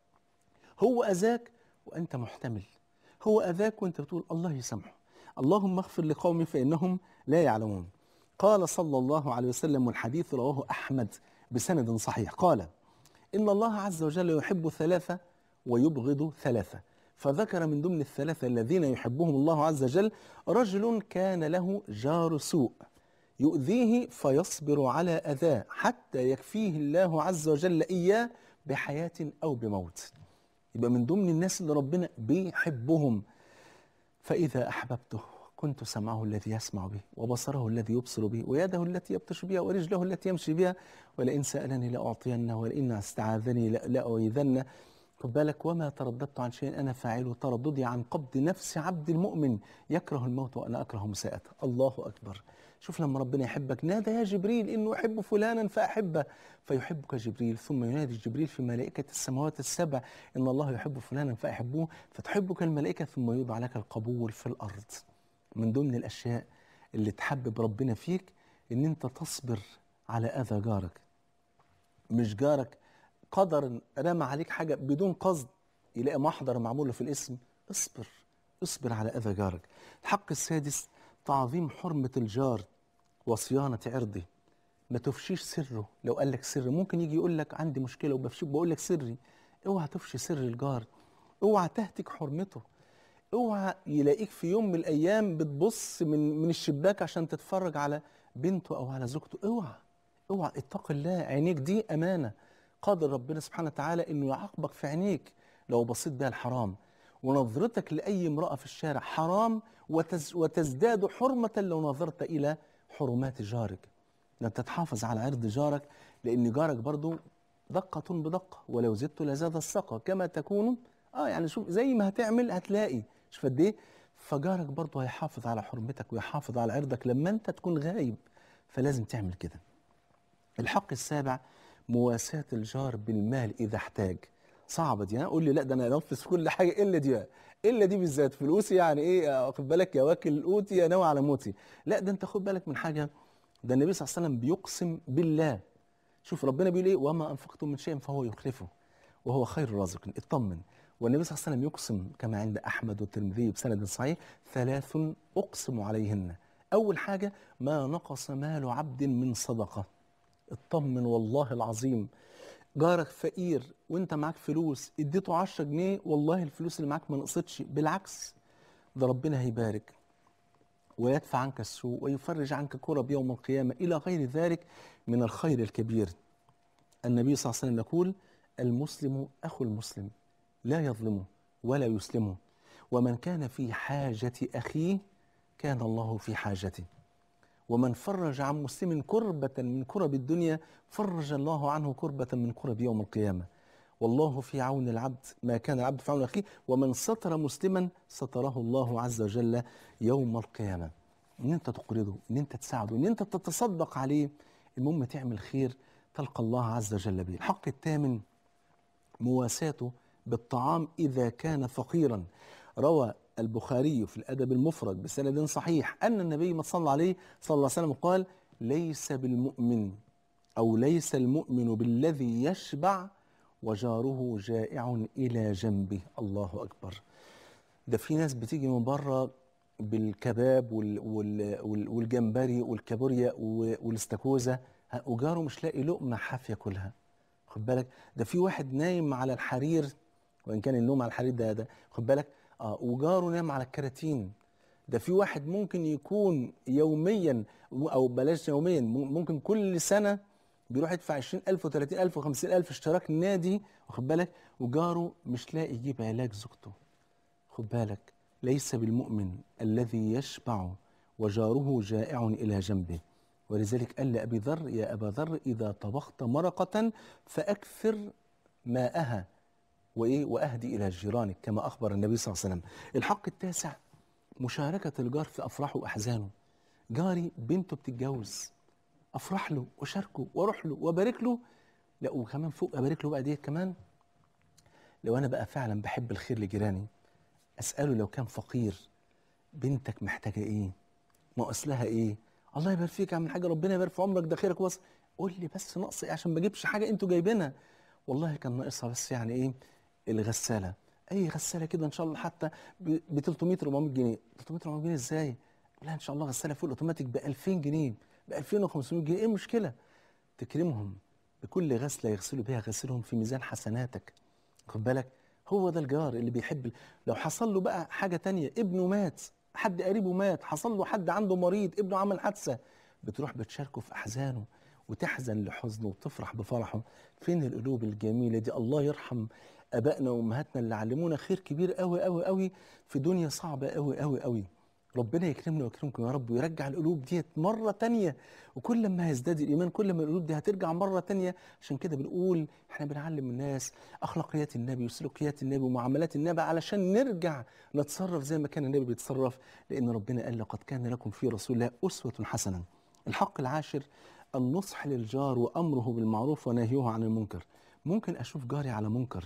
هو اذاك وانت محتمل هو اذاك وانت بتقول الله يسامحه اللهم اغفر لقومي فانهم لا يعلمون قال صلى الله عليه وسلم والحديث رواه احمد بسند صحيح قال ان الله عز وجل يحب ثلاثه ويبغض ثلاثه فذكر من ضمن الثلاثه الذين يحبهم الله عز وجل رجل كان له جار سوء يؤذيه فيصبر على أذاه حتى يكفيه الله عز وجل إياه بحياة أو بموت يبقى من ضمن الناس اللي ربنا بيحبهم فإذا أحببته كنت سمعه الذي يسمع به وبصره الذي يبصر به ويده التي يبطش بها ورجله التي يمشي بها ولئن سألني لأعطينه ولئن استعاذني لا- لأعيذنه خد بالك وما ترددت عن شيء أنا فاعله ترددي عن قبض نفس عبد المؤمن يكره الموت وأنا أكره مساءته الله أكبر شوف لما ربنا يحبك نادى يا جبريل إنه يحب فلانا فأحبه فيحبك جبريل ثم ينادي جبريل في ملائكة السماوات السبع إن الله يحب فلانا فأحبوه فتحبك الملائكة ثم يوضع لك القبول في الأرض من ضمن الأشياء اللي تحبب ربنا فيك إن أنت تصبر على أذى جارك مش جارك قدر رمى عليك حاجة بدون قصد يلاقي محضر معمول له في الاسم اصبر اصبر على أذى جارك الحق السادس تعظيم حرمة الجار وصيانة عرضه ما تفشيش سره لو قال لك سر ممكن يجي يقول لك عندي مشكلة وبفشي بقول لك سري اوعى تفشي سر الجار اوعى تهتك حرمته اوعى يلاقيك في يوم من الايام بتبص من من الشباك عشان تتفرج على بنته او على زوجته اوعى اوعى اتق الله عينيك دي امانه قادر ربنا سبحانه وتعالى انه يعاقبك في عينيك لو بصيت بها الحرام ونظرتك لاي امراه في الشارع حرام وتز وتزداد حرمه لو نظرت الى حرمات جارك ده انت تحافظ على عرض جارك لان جارك برضو دقة بدقة ولو زدت لزاد السقى كما تكون اه يعني شوف زي ما هتعمل هتلاقي شوف قد ايه فجارك برضه هيحافظ على حرمتك ويحافظ على عرضك لما انت تكون غايب فلازم تعمل كده الحق السابع مواساة الجار بالمال إذا احتاج صعبة دي قول لي لا ده أنا أنفذ في كل حاجة إلا دي إلا دي بالذات فلوسي يعني إيه واخد بالك يا واكل قوتي يا ناوي على موتي لا ده أنت خد بالك من حاجة ده النبي صلى الله عليه وسلم بيقسم بالله شوف ربنا بيقول إيه وما أنفقتم من شيء فهو يخلفه وهو خير الرازقين اطمن والنبي صلى الله عليه وسلم يقسم كما عند أحمد والترمذي بسند صحيح ثلاث أقسم عليهن أول حاجة ما نقص مال عبد من صدقة اطمن والله العظيم جارك فقير وانت معاك فلوس اديته 10 جنيه والله الفلوس اللي معاك ما نقصتش بالعكس ده ربنا هيبارك ويدفع عنك السوء ويفرج عنك كرب يوم القيامة إلى غير ذلك من الخير الكبير النبي صلى الله عليه وسلم يقول المسلم أخو المسلم لا يظلمه ولا يسلمه ومن كان في حاجة أخيه كان الله في حاجته ومن فرج عن مسلم كربة من كرب الدنيا فرج الله عنه كربة من كرب يوم القيامة والله في عون العبد ما كان العبد في عون أخيه ومن ستر مسلما ستره الله عز وجل يوم القيامة إن أنت تقرضه إن أنت تساعده إن أنت تتصدق عليه المهم تعمل خير تلقى الله عز وجل به الحق الثامن مواساته بالطعام إذا كان فقيرا روى البخاري في الأدب المفرد بسند صحيح أن النبي ما صلى عليه صلى الله عليه وسلم قال ليس بالمؤمن أو ليس المؤمن بالذي يشبع وجاره جائع إلى جنبه الله أكبر ده في ناس بتيجي من بره بالكباب وال وال وال والجمبري والكابوريا و- والاستاكوزا ها، وجاره مش لاقي لقمة حاف ياكلها خد بالك ده في واحد نايم على الحرير وان كان النوم على الحرير ده ده خد بالك اه وجاره نام على الكراتين ده في واحد ممكن يكون يوميا او بلاش يوميا مم- ممكن كل سنه بيروح يدفع 20000 و30000 و50000 اشتراك نادي واخد بالك وجاره مش لاقي يجيب علاج زوجته خد بالك ليس بالمؤمن الذي يشبع وجاره جائع إلى جنبه ولذلك قال لأبي ذر يا أبا ذر إذا طبخت مرقة فأكثر ماءها وإيه وأهدي إلى جيرانك كما أخبر النبي صلى الله عليه وسلم الحق التاسع مشاركة الجار في أفراحه وأحزانه جاري بنته بتتجوز أفرح له وأشاركه وأروح له وأبارك له لا وكمان فوق أبارك له بقى ديت كمان لو أنا بقى فعلا بحب الخير لجيراني اساله لو كان فقير بنتك محتاجه ايه ناقص لها ايه الله يبارك فيك يا عم الحاج ربنا يبارك في عمرك ده خيرك وصل قول لي بس ناقص ايه عشان ما اجيبش حاجه انتوا جايبينها والله كان ناقصها بس يعني ايه الغساله اي غساله كده ان شاء الله حتى ب 300 400 جنيه 300 400 جنيه ازاي لا ان شاء الله غساله فوق الاوتوماتيك ب 2000 جنيه ب 2500 جنيه ايه المشكله تكرمهم بكل غسله يغسلوا بها غسلهم في ميزان حسناتك خد بالك هو ده الجار اللي بيحب لو حصل له بقى حاجة تانية ابنه مات حد قريبه مات حصل له حد عنده مريض ابنه عمل حادثة بتروح بتشاركه في أحزانه وتحزن لحزنه وتفرح بفرحه فين القلوب الجميلة دي الله يرحم أبائنا وأمهاتنا اللي علمونا خير كبير قوي قوي قوي في دنيا صعبة قوي قوي قوي ربنا يكرمنا ويكرمكم يا رب ويرجع القلوب ديت مرة تانية وكل ما هيزداد الإيمان كل ما القلوب دي هترجع مرة تانية عشان كده بنقول احنا بنعلم الناس أخلاقيات النبي وسلوكيات النبي ومعاملات النبي علشان نرجع نتصرف زي ما كان النبي بيتصرف لأن ربنا قال لقد كان لكم في رسول الله أسوة حسنة الحق العاشر النصح للجار وأمره بالمعروف ونهيه عن المنكر ممكن أشوف جاري على منكر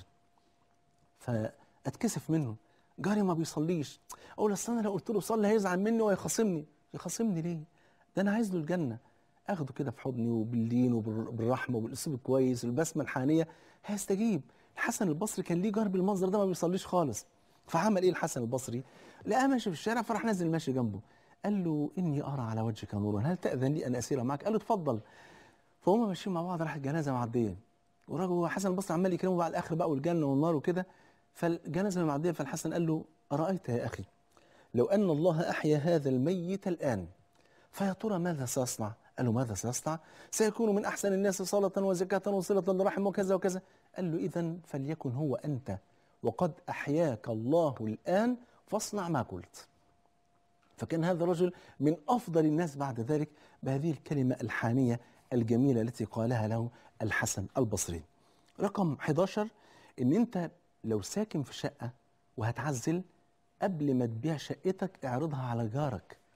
فاتكسف منه جاري ما بيصليش اقول اصل انا لو قلت له صلي هيزعل مني وهيخاصمني يخاصمني ليه ده انا عايز له الجنه اخده كده في حضني وباللين وبالرحمه وبالاسلوب الكويس والبسمه الحانيه هيستجيب الحسن البصري كان ليه جار بالمنظر ده ما بيصليش خالص فعمل ايه الحسن البصري لقاه ماشي في الشارع فراح نازل ماشي جنبه قال له اني ارى على وجهك نورا هل تاذن لي ان اسير معك قال له اتفضل فهم ماشيين مع بعض راح الجنازه معديه والراجل حسن البصري عمال يكلمه بعد الاخر بقى والجنه والنار وكده فالجنازه معديه فالحسن قال له ارايت يا اخي لو ان الله احيا هذا الميت الان فيا ترى ماذا سيصنع؟ قال له ماذا سيصنع؟ سيكون من احسن الناس صلاه وزكاه وصله للرحم وكذا وكذا قال له اذا فليكن هو انت وقد احياك الله الان فاصنع ما قلت فكان هذا الرجل من افضل الناس بعد ذلك بهذه الكلمه الحانيه الجميله التي قالها له الحسن البصري. رقم 11 ان انت لو ساكن في شقه وهتعزل قبل ما تبيع شقتك اعرضها على جارك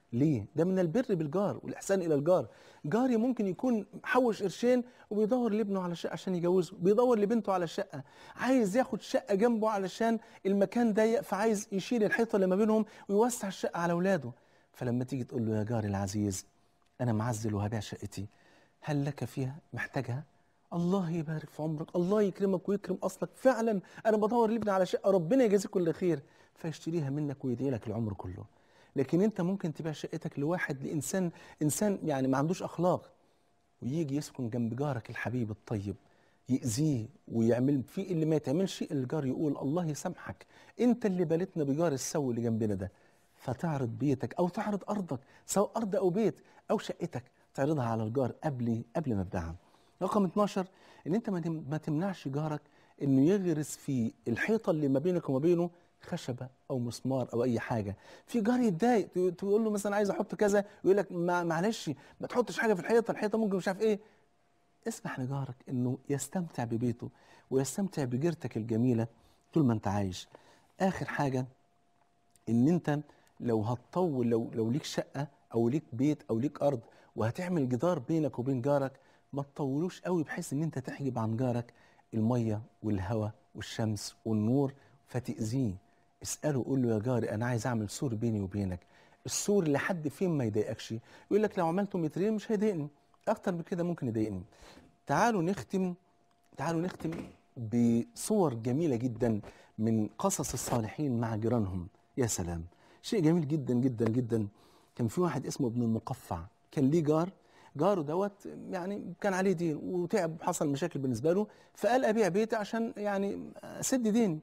ليه؟ ده من البر بالجار والإحسان إلى الجار جاري ممكن يكون حوش قرشين وبيدور لابنه على شقة عشان يجوزه بيدور لبنته على شقة عايز ياخد شقة جنبه علشان المكان ضيق فعايز يشيل الحيطة اللي ما بينهم ويوسع الشقة على أولاده فلما تيجي تقول له يا جاري العزيز أنا معزل وهبيع شقتي هل لك فيها محتاجها؟ الله يبارك في عمرك الله يكرمك ويكرم أصلك فعلا أنا بدور لابني على شقة ربنا يجازيك كل خير فيشتريها منك ويدعي لك العمر كله لكن انت ممكن تبيع شقتك لواحد لانسان انسان يعني ما عندوش اخلاق ويجي يسكن جنب جارك الحبيب الطيب يأذيه ويعمل فيه اللي ما يتعملش الجار يقول الله يسامحك انت اللي بالتنا بجار السوي اللي جنبنا ده فتعرض بيتك او تعرض ارضك سواء ارض او بيت او شقتك تعرضها على الجار قبل قبل ما تبيعها رقم 12 ان انت ما تم- ما تمنعش جارك انه يغرس في الحيطه اللي ما بينك وما بينه خشبه او مسمار او اي حاجه في جار يتضايق ت- تقول له مثلا عايز احط كذا يقول لك ما- معلش ما تحطش حاجه في الحيطه الحيطه ممكن مش عارف ايه اسمح لجارك انه يستمتع ببيته ويستمتع بجيرتك الجميله طول ما انت عايش اخر حاجه ان انت لو هتطول لو لو ليك شقه او ليك بيت او ليك ارض وهتعمل جدار بينك وبين جارك ما تطولوش قوي بحيث ان انت تحجب عن جارك الميه والهواء والشمس والنور فتاذيه اساله قول له يا جاري انا عايز اعمل سور بيني وبينك السور لحد فين ما يضايقكش يقول لك لو عملته مترين مش هيضايقني اكتر من كده ممكن يضايقني تعالوا نختم تعالوا نختم بصور جميلة جدا من قصص الصالحين مع جيرانهم يا سلام شيء جميل جدا جدا جدا كان في واحد اسمه ابن المقفع كان ليه جار جاره دوت يعني كان عليه دين وتعب حصل مشاكل بالنسبة له فقال أبيع بيتي عشان يعني أسد ديني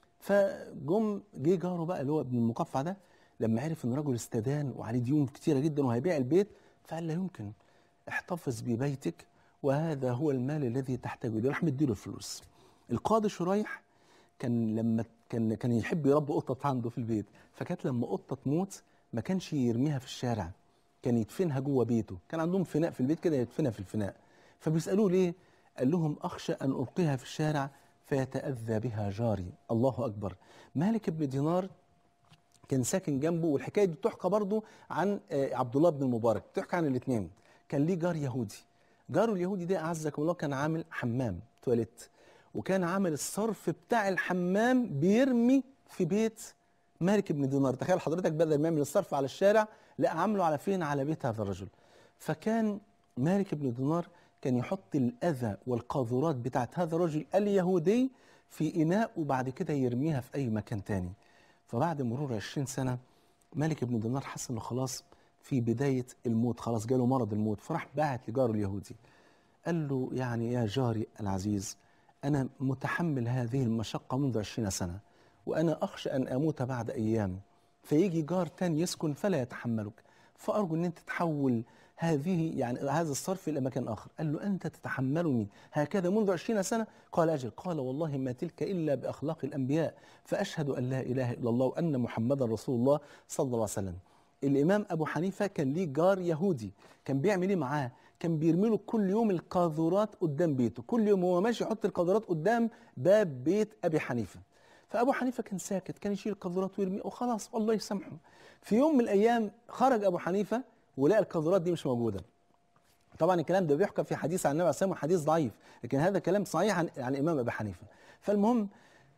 فجم جه جاره بقى اللي هو ابن المقفع ده لما عرف ان الرجل استدان وعليه ديون كتيره جدا وهيبيع البيت فقال لا يمكن احتفظ ببيتك وهذا هو المال الذي تحتاجه ده راح مديله الفلوس القاضي شريح كان لما كان كان يحب يربي قطط عنده في البيت فكانت لما قطه تموت ما كانش يرميها في الشارع كان يدفنها جوه بيته كان عندهم فناء في البيت كده يدفنها في الفناء فبيسالوه ليه قال لهم اخشى ان القيها في الشارع فيتاذى بها جاري الله اكبر مالك بن دينار كان ساكن جنبه والحكايه دي تحكى برضه عن آه، عبد الله بن المبارك تحكى عن الاثنين كان ليه جار يهودي جاره اليهودي ده اعزكم الله كان عامل حمام تواليت وكان عامل الصرف بتاع الحمام بيرمي في بيت مالك بن دينار تخيل حضرتك بدل ما يعمل الصرف على الشارع لا عامله على فين على بيت هذا الرجل فكان مالك بن دينار كان يحط الأذى والقاذورات بتاعت هذا الرجل اليهودي في إناء وبعد كده يرميها في أي مكان تاني فبعد مرور 20 سنة مالك بن دينار حس إنه خلاص في بداية الموت خلاص جاله مرض الموت فراح باعت لجاره اليهودي قال له يعني يا جاري العزيز أنا متحمل هذه المشقة منذ 20 سنة وأنا أخشى أن أموت بعد أيام فيجي جار تاني يسكن فلا يتحملك فأرجو أن أنت تحول هذه يعني هذا الصرف إلى مكان آخر قال له أنت تتحملني هكذا منذ عشرين سنة قال أجل قال والله ما تلك إلا بأخلاق الأنبياء فأشهد أن لا إله إلا الله وأن محمدا رسول الله صلى الله عليه وسلم الإمام أبو حنيفة كان ليه جار يهودي كان بيعمل إيه معاه كان بيرمي له كل يوم القاذورات قدام بيته كل يوم هو ماشي يحط القاذورات قدام باب بيت أبي حنيفة فابو حنيفه كان ساكت كان يشيل القاذورات ويرمي وخلاص الله يسامحه في يوم من الايام خرج ابو حنيفه ولقى القاذورات دي مش موجوده طبعا الكلام ده بيحكى في حديث عن النبي عليه الصلاه والسلام حديث ضعيف لكن هذا كلام صحيح عن, عن الامام ابي حنيفه فالمهم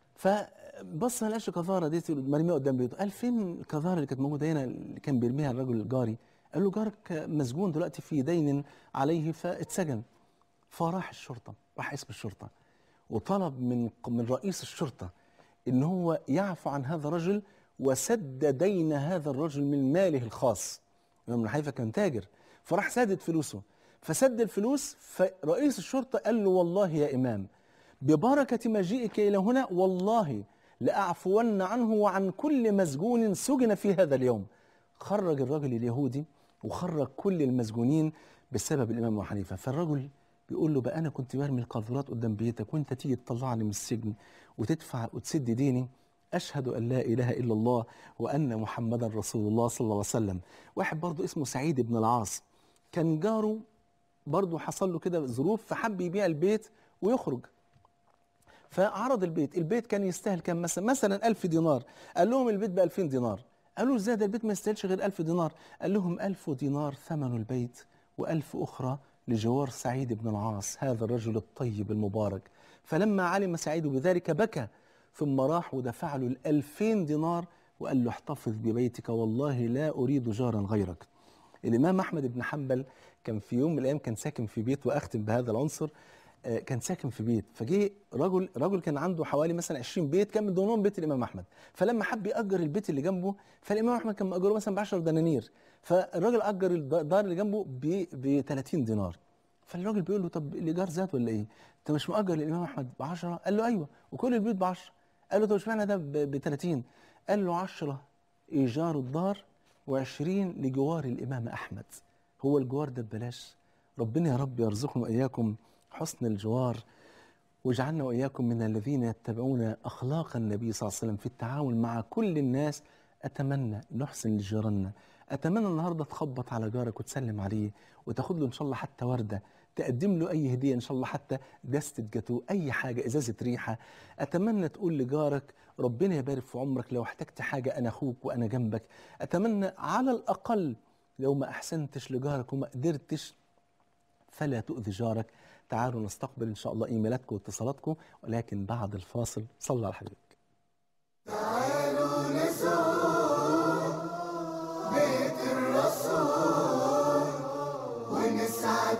فبص ما لقاش القاذوره دي مرميه قدام بيته قال فين القاذوره اللي كانت موجوده هنا اللي كان بيرميها الرجل الجاري قال له جارك مسجون دلوقتي في دين عليه فاتسجن فراح الشرطه راح اسم الشرطه وطلب من من رئيس الشرطه ان هو يعفو عن هذا الرجل وسد دين هذا الرجل من ماله الخاص الامام ابن حنيفه كان تاجر فراح سدد فلوسه فسد الفلوس فرئيس الشرطه قال له والله يا امام ببركه مجيئك الى هنا والله لاعفون عنه وعن كل مسجون سجن في هذا اليوم خرج الرجل اليهودي وخرج كل المسجونين بسبب الامام ابو حنيفه فالرجل بيقول له بقى انا كنت برمي القاذورات قدام بيتك وانت تيجي تطلعني من السجن وتدفع وتسد ديني أشهد أن لا إله إلا الله وأن محمدا رسول الله صلى الله عليه وسلم واحد برضه اسمه سعيد بن العاص كان جاره برضه حصل له كده ظروف فحب يبيع البيت ويخرج فعرض البيت البيت كان يستاهل كام مثلا مثلا 1000 دينار قال لهم البيت ب 2000 دينار قالوا ازاي ده البيت ما يستاهلش غير ألف دينار قال لهم ألف دينار ثمن البيت وألف أخرى لجوار سعيد بن العاص هذا الرجل الطيب المبارك فلما علم سعيد بذلك بكى ثم راح ودفع له الألفين دينار وقال له احتفظ ببيتك والله لا أريد جارا غيرك الإمام أحمد بن حنبل كان في يوم من الأيام كان ساكن في بيت وأختم بهذا العنصر آه، كان ساكن في بيت فجه رجل رجل كان عنده حوالي مثلا 20 بيت كان من ضمنهم بيت الامام احمد فلما حب ياجر البيت اللي جنبه فالامام احمد كان مأجره مثلا ب 10 دنانير فالراجل اجر الدار اللي جنبه ب 30 دينار فالراجل بيقول له طب الايجار زاد ولا ايه؟ انت مش مأجر الامام احمد ب 10 قال له ايوه وكل البيوت ب 10 قال له طب اشمعنى ده ب 30 قال له 10 ايجار الدار و20 لجوار الامام احمد هو الجوار ده ببلاش ربنا يا رب يرزقنا واياكم حسن الجوار واجعلنا واياكم من الذين يتبعون اخلاق النبي صلى الله عليه وسلم في التعامل مع كل الناس اتمنى نحسن لجيراننا اتمنى النهارده تخبط على جارك وتسلم عليه وتاخد له ان شاء الله حتى ورده تقدم له اي هديه ان شاء الله حتى دستة جاتوه اي حاجه ازازه ريحه اتمنى تقول لجارك ربنا يبارك في عمرك لو احتجت حاجه انا اخوك وانا جنبك اتمنى على الاقل لو ما احسنتش لجارك وما قدرتش فلا تؤذي جارك تعالوا نستقبل ان شاء الله ايميلاتكم واتصالاتكم ولكن بعد الفاصل صلى على حبيبك ونسعد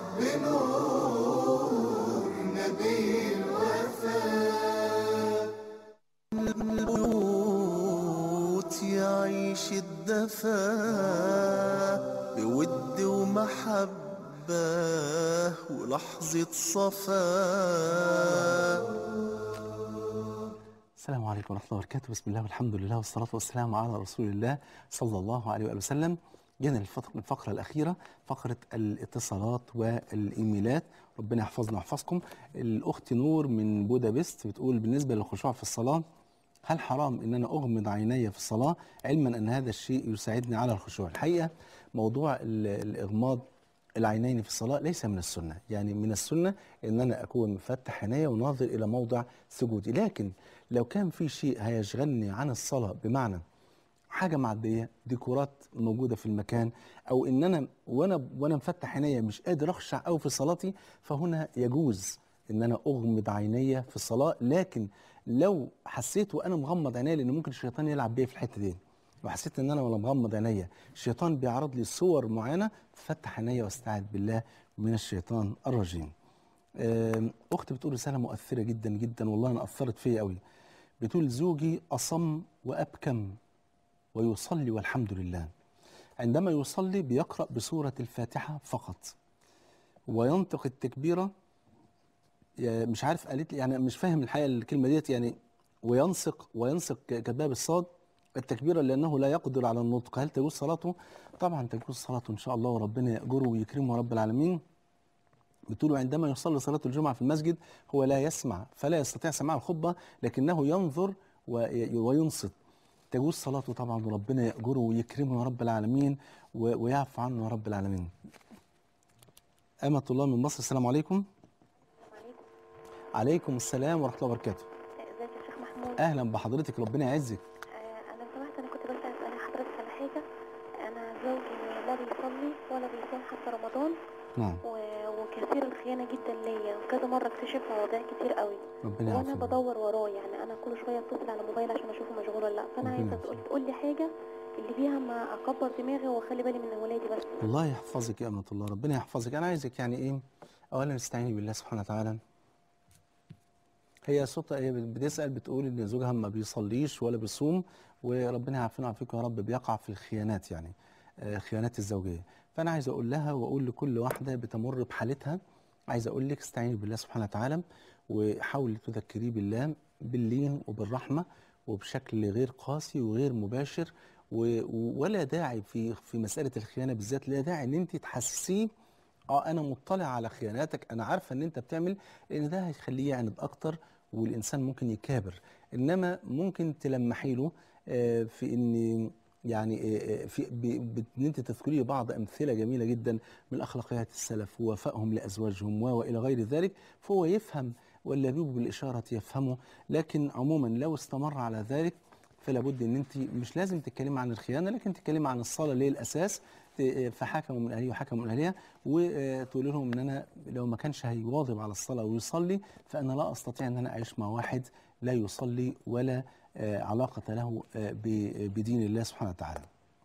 بنور نبي الوفاء البيوت يعيش الدفا بود ومحبة ولحظة صفاء السلام عليكم ورحمه الله وبركاته بسم الله والحمد لله والصلاه والسلام على رسول الله صلى الله عليه واله وسلم جينا للفقرة الفقرة الأخيرة فقرة الاتصالات والإيميلات ربنا يحفظنا ويحفظكم الأخت نور من بودابست بتقول بالنسبة للخشوع في الصلاة هل حرام ان انا اغمض عيني في الصلاه علما ان هذا الشيء يساعدني على الخشوع الحقيقه موضوع ال- الاغماض العينين في الصلاه ليس من السنه يعني من السنه ان انا اكون مفتح عيني وناظر الى موضع سجودي لكن لو كان في شيء هيشغلني عن الصلاه بمعنى حاجه معديه ديكورات موجوده في المكان او ان انا وانا وانا مفتح عينيا مش قادر اخشع قوي في صلاتي فهنا يجوز ان انا اغمض عينيا في الصلاه لكن لو حسيت وانا مغمض عينيا لان ممكن الشيطان يلعب بيا في الحته دي وحسيت ان انا وانا مغمض عينيا الشيطان بيعرض لي صور معينه فتح عينيا واستعذ بالله من الشيطان الرجيم آم، اختي بتقول رساله مؤثره جدا جدا والله انا اثرت فيا قوي بتقول زوجي اصم وابكم ويصلي والحمد لله عندما يصلي بيقرأ بسورة الفاتحة فقط وينطق التكبيرة يا- مش عارف قالت لي يعني مش فاهم الحقيقة الكلمة ديت يعني وينسق وينسق ك- كتبها بالصاد التكبيرة لأنه لا يقدر على النطق هل تجوز صلاته؟ طبعا تجوز صلاته إن شاء الله وربنا يأجره ويكرمه رب العالمين بتقول عندما يصلي صلاة الجمعة في المسجد هو لا يسمع فلا يستطيع سماع الخطبة لكنه ينظر وي- وينصت تجوز صلاته طبعا وربنا يأجره ويكرمه يا رب العالمين و- ويعفو عنه يا رب العالمين أمة الله من مصر السلام عليكم عليكم عليكم السلام ورحمة الله وبركاته ازيك يا شيخ محمود أهلا بحضرتك ربنا يعزك آه، انا سمعت انا كنت بس عايز اسال حضرتك على حاجه انا زوجي لا بيصلي ولا بيصوم حتى رمضان نعم و- وكثير الخيانه جدا ليا وكذا مره اكتشف مواضيع كتير قوي ربنا وانا يعفو بدور وراه يعني انا كل شويه اتصل على موبايل عشان اشوفه مشغول ولا لا فانا ربنا عايزه يعفو. تقول تقول لي حاجه اللي بيها ما اكبر دماغي واخلي بالي من ولادي بس الله يحفظك يا أمة الله ربنا يحفظك أنا عايزك يعني إيه أولا استعيني بالله سبحانه وتعالى هي صوتها هي بتسأل بتقول إن زوجها ما بيصليش ولا بيصوم وربنا يعافينا ويعافيكم يا رب بيقع في الخيانات يعني آه، خيانات الزوجية فأنا عايز أقول لها وأقول لكل واحدة بتمر بحالتها عايز أقول لك استعيني بالله سبحانه وتعالى وحاولي تذكريه بالله باللين وبالرحمة وبشكل غير قاسي وغير مباشر و- ولا داعي في في مسألة الخيانة بالذات لا داعي إن أنت تحسسيه اه انا مطلع على خياناتك انا عارفه ان انت بتعمل لان ده هيخليه يعند اكتر والانسان ممكن يكابر انما ممكن تلمحي له آه، في ان يعني آه، آه، في ب- ب- ان انت تذكري بعض امثله جميله جدا من اخلاقيات السلف ووفائهم لازواجهم و- والى غير ذلك فهو يفهم واللبيب بالاشاره يفهمه لكن عموما لو استمر على ذلك فلا بد ان انت مش لازم تتكلمي عن الخيانه لكن تتكلمي عن الصلاه اللي هي الاساس ت- فحكموا من اهله وحكموا من اهلها وتقول لهم ان انا لو ما كانش هيواظب على الصلاه ويصلي فانا لا استطيع ان انا اعيش مع واحد لا يصلي ولا آه، علاقه له آه، ب- بدين الله سبحانه وتعالى.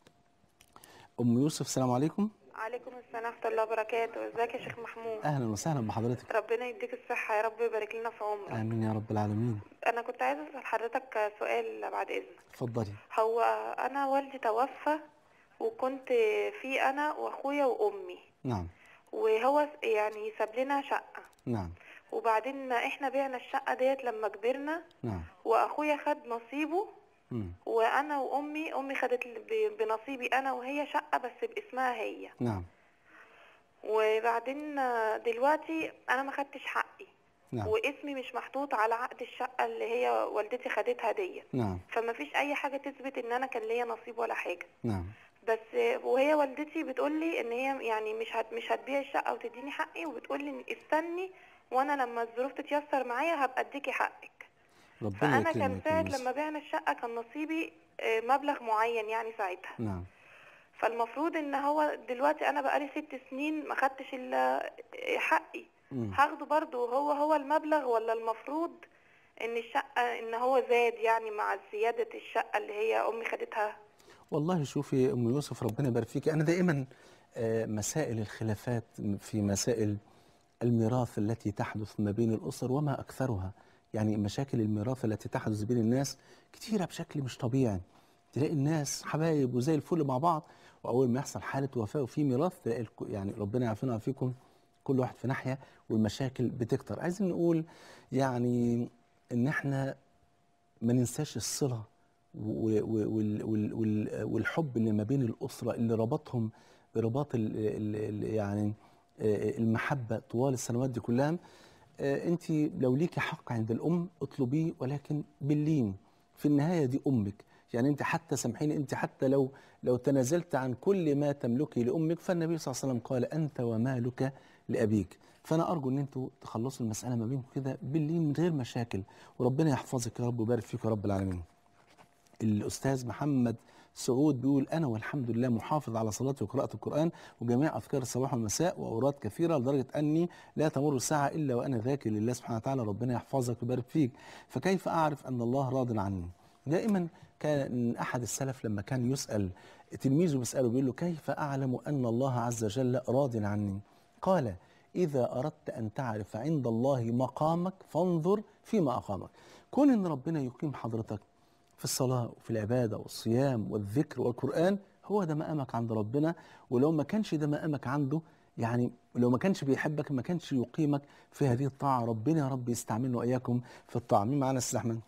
ام يوسف السلام عليكم عليكم السلام ورحمة الله وبركاته ازيك يا شيخ محمود اهلا وسهلا بحضرتك ربنا يديك الصحة يا رب ويبارك لنا في عمرك امين يا رب العالمين انا كنت عايزة اسأل حضرتك سؤال بعد اذنك اتفضلي هو انا والدي توفى وكنت في انا واخويا وامي نعم وهو يعني ساب لنا شقة نعم وبعدين احنا بعنا الشقة ديت لما كبرنا نعم واخويا خد نصيبه مم. وانا وامي امي خدت ب- بنصيبي انا وهي شقة بس باسمها هي نعم وبعدين دلوقتي انا ما خدتش حقي نعم واسمي مش محطوط على عقد الشقة اللي هي والدتي خدتها ديت نعم فما فيش اي حاجة تثبت ان انا كان ليا نصيب ولا حاجة نعم بس وهي والدتي بتقول لي ان هي يعني مش هت مش هتبيع الشقة وتديني حقي وبتقول لي استني وانا لما الظروف تتيسر معايا هبقى اديكي حقك ربنا فانا يكرمك كان يا ساعة يوسف. لما بعنا الشقة كان نصيبي آه، مبلغ معين يعني ساعتها نعم فالمفروض ان هو دلوقتي انا بقالي ست سنين ما خدتش الا حقي مم. هاخده برضو هو هو المبلغ ولا المفروض ان الشقة ان هو زاد يعني مع زيادة الشقة اللي هي امي خدتها والله شوفي ام يوسف ربنا يبارك فيك انا دائما آه، مسائل الخلافات في مسائل الميراث التي تحدث ما بين الاسر وما اكثرها يعني مشاكل الميراث التي تحدث بين الناس كتيره بشكل مش طبيعي تلاقي الناس حبايب وزي الفل مع بعض واول ما يحصل حاله وفاه وفي ميراث تلاقي الك- يعني ربنا يعافينا ويعافيكم كل واحد في ناحيه والمشاكل بتكتر عايزين نقول يعني ان احنا ما ننساش الصلة و- و- وال- وال- وال- والحب اللي ما بين الأسرة اللي ربطهم برباط ال- ال- ال- يعني آه، المحبة طوال السنوات دي كلها أنت لو ليكي حق عند الأم اطلبيه ولكن باللين في النهاية دي أمك يعني أنت حتى سامحيني أنت حتى لو لو تنازلت عن كل ما تملكي لأمك فالنبي صلى الله عليه وسلم قال أنت ومالك لأبيك فأنا أرجو أن أنتوا تخلصوا المسألة ما بينكم كده باللين من غير مشاكل وربنا يحفظك يا رب ويبارك فيك يا رب العالمين الأستاذ محمد سعود بيقول أنا والحمد لله محافظ على صلاتي وقراءة القرآن وجميع أذكار الصباح والمساء وأوراد كثيرة لدرجة أني لا تمر ساعة إلا وأنا ذاكر لله سبحانه وتعالى ربنا يحفظك ويبارك فيك فكيف أعرف أن الله راض عني دائما كان أحد السلف لما كان يسأل تلميذه بيسأله بيقول له كيف أعلم أن الله عز وجل راض عني قال إذا أردت أن تعرف عند الله مقامك فانظر فيما أقامك كون أن ربنا يقيم حضرتك في الصلاة وفي العبادة والصيام والذكر والقرآن هو ده مقامك عند ربنا ولو ما كانش ده مقامك عنده يعني لو ما كانش بيحبك ما كانش يقيمك في هذه الطاعة ربنا يا رب يستعملنا وإياكم في الطاعة مين معانا أستاذ أحمد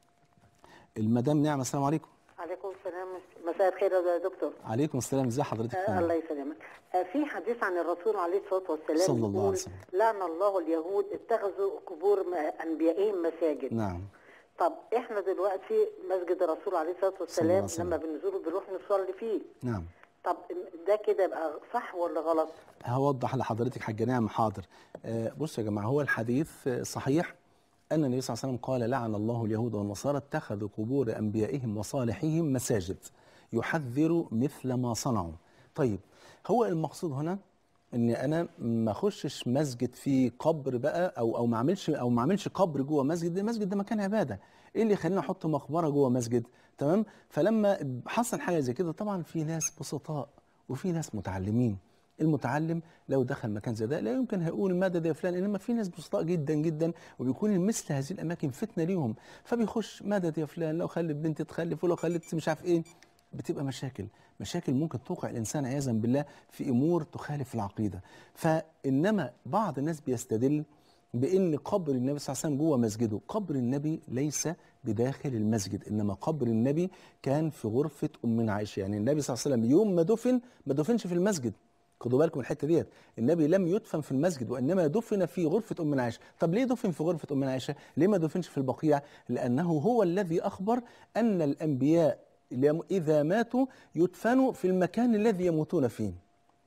المدام نعمة السلام عليكم عليكم السلام مساء الخير يا دكتور عليكم السلام ازي حضرتك آه فندم؟ الله يسلمك آه في حديث عن الرسول عليه الصلاه والسلام صلى الله عليه يقول وسلم. لعن الله اليهود اتخذوا قبور م- انبيائهم مساجد نعم طب احنا دلوقتي مسجد الرسول عليه الصلاه الله والسلام عليه وسلم. لما بنزوره بنروح نصلي فيه نعم طب ده كده يبقى صح ولا غلط هوضح لحضرتك حاجة نعم حاضر آه، بصوا يا جماعة هو الحديث آه، صحيح أن النبي صلى الله عليه وسلم قال لعن الله اليهود والنصارى اتخذوا قبور أنبيائهم وصالحيهم مساجد يحذر مثل ما صنعوا طيب هو المقصود هنا ان انا ما اخشش مسجد فيه قبر بقى او او ما اعملش او ما اعملش قبر جوه مسجد المسجد ده مكان عباده ايه اللي يخليني احط مقبره جوه مسجد تمام فلما حصل حاجه زي كده طبعا في ناس بسطاء وفي ناس متعلمين المتعلم لو دخل مكان زي ده لا يمكن هيقول مدد يا فلان انما في ناس بسطاء جدا جدا وبيكون مثل هذه الاماكن فتنه ليهم فبيخش مدد يا فلان لو خلت بنت تخلف ولو خلت مش عارف ايه بتبقى مشاكل مشاكل ممكن توقع الانسان عياذا بالله في امور تخالف العقيده فانما بعض الناس بيستدل بان قبر النبي صلى الله عليه وسلم جوه مسجده قبر النبي ليس بداخل المسجد انما قبر النبي كان في غرفه امنا عائشه يعني النبي صلى الله عليه وسلم يوم ما دفن ما دفنش في المسجد خدوا بالكم من الحته ديت النبي لم يدفن في المسجد وانما دفن في غرفه امنا عائشه طب ليه دفن في غرفه امنا عائشه ليه ما دفنش في البقيع لانه هو الذي اخبر ان الانبياء لم- اذا ماتوا يدفنوا في المكان الذي يموتون فيه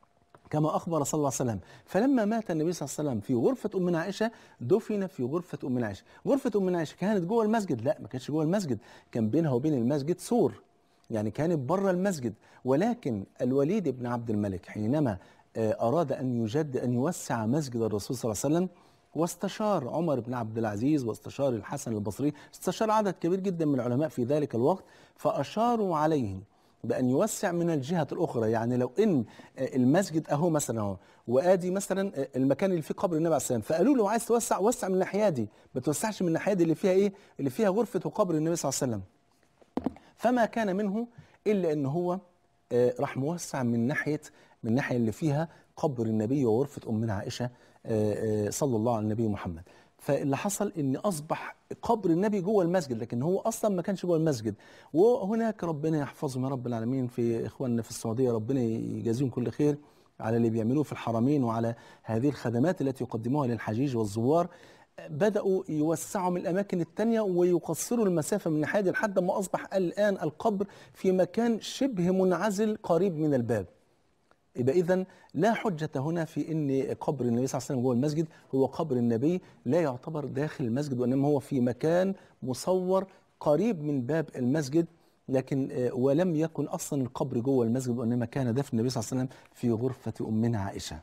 كما أخبر صلى الله عليه وسلم فلما مات النبي صلى الله عليه وسلم في غرفة أمنا عائشة دفن في غرفة أمنا عائشة غرفة أمنا عائشة كانت جوه المسجد لا ما كانتش جوه المسجد كان بينها وبين المسجد سور يعني كانت بره المسجد ولكن الوليد بن عبد الملك حينما آه، أراد أن يجد أن يوسع مسجد الرسول صلى الله عليه وسلم واستشار عمر بن عبد العزيز واستشار الحسن البصري استشار عدد كبير جدا من العلماء في ذلك الوقت فأشاروا عليه بأن يوسع من الجهة الأخرى يعني لو إن آه، المسجد أهو مثلا أهو وآدي مثلا آه، المكان اللي فيه قبر النبي عليه السلام فقالوا له عايز توسع وسع من الناحية دي ما توسعش من الناحية دي اللي فيها إيه اللي فيها غرفة وقبر النبي صلى الله عليه وسلم فما كان منه الا ان هو آه، راح موسع من ناحيه من الناحيه اللي فيها قبر النبي وغرفه امنا عائشه آه، آه، صلى الله على النبي محمد فاللي حصل ان اصبح قبر النبي جوه المسجد لكن هو اصلا ما كانش جوه المسجد وهناك ربنا يحفظهم يا رب العالمين في اخواننا في السعوديه ربنا يجازيهم كل خير على اللي بيعملوه في الحرمين وعلى هذه الخدمات التي يقدموها للحجيج والزوار بدأوا يوسعوا من الأماكن التانية ويقصروا المسافة من الناحية دي لحد ما أصبح الآن القبر في مكان شبه منعزل قريب من الباب يبقى إذا لا حجة هنا في أن قبر النبي صلى الله عليه وسلم جوه المسجد هو قبر النبي لا يعتبر داخل المسجد وإنما هو في مكان مصور قريب من باب المسجد لكن آه، ولم يكن أصلا القبر جوه المسجد وإنما كان دفن النبي صلى الله عليه وسلم في غرفة أمنا عائشة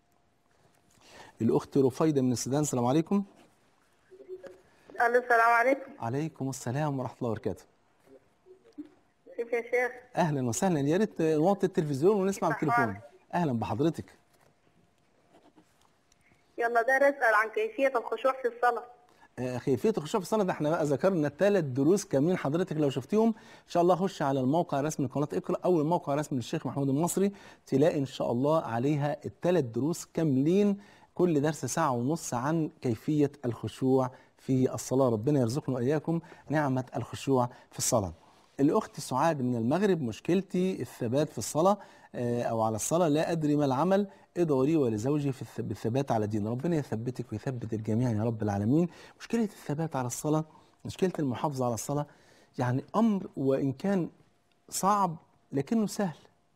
الأخت رفيدة من السودان السلام عليكم الو السلام عليكم عليكم السلام ورحمة الله وبركاته كيف يا شيخ اهلا وسهلا يا ريت نوطي التلفزيون ونسمع التليفون اهلا بحضرتك يلا ده اسال عن كيفيه الخشوع في الصلاه آه، كيفيه الخشوع في الصلاه ده احنا بقى ذكرنا ثلاث دروس كاملين حضرتك لو شفتيهم ان شاء الله خش على الموقع الرسمي لقناه اقرا او الموقع الرسمي للشيخ محمود المصري تلاقي ان شاء الله عليها الثلاث دروس كاملين كل درس ساعه ونص عن كيفيه الخشوع في الصلاه ربنا يرزقنا واياكم نعمه الخشوع في الصلاه الاخت سعاد من المغرب مشكلتي الثبات في الصلاه آه، او على الصلاه لا ادري ما العمل ادعوا لي ولزوجي في الث- بالثبات على دين ربنا يثبتك ويثبت الجميع يا رب العالمين مشكله الثبات على الصلاه مشكله المحافظه على الصلاه يعني امر وان كان صعب لكنه سهل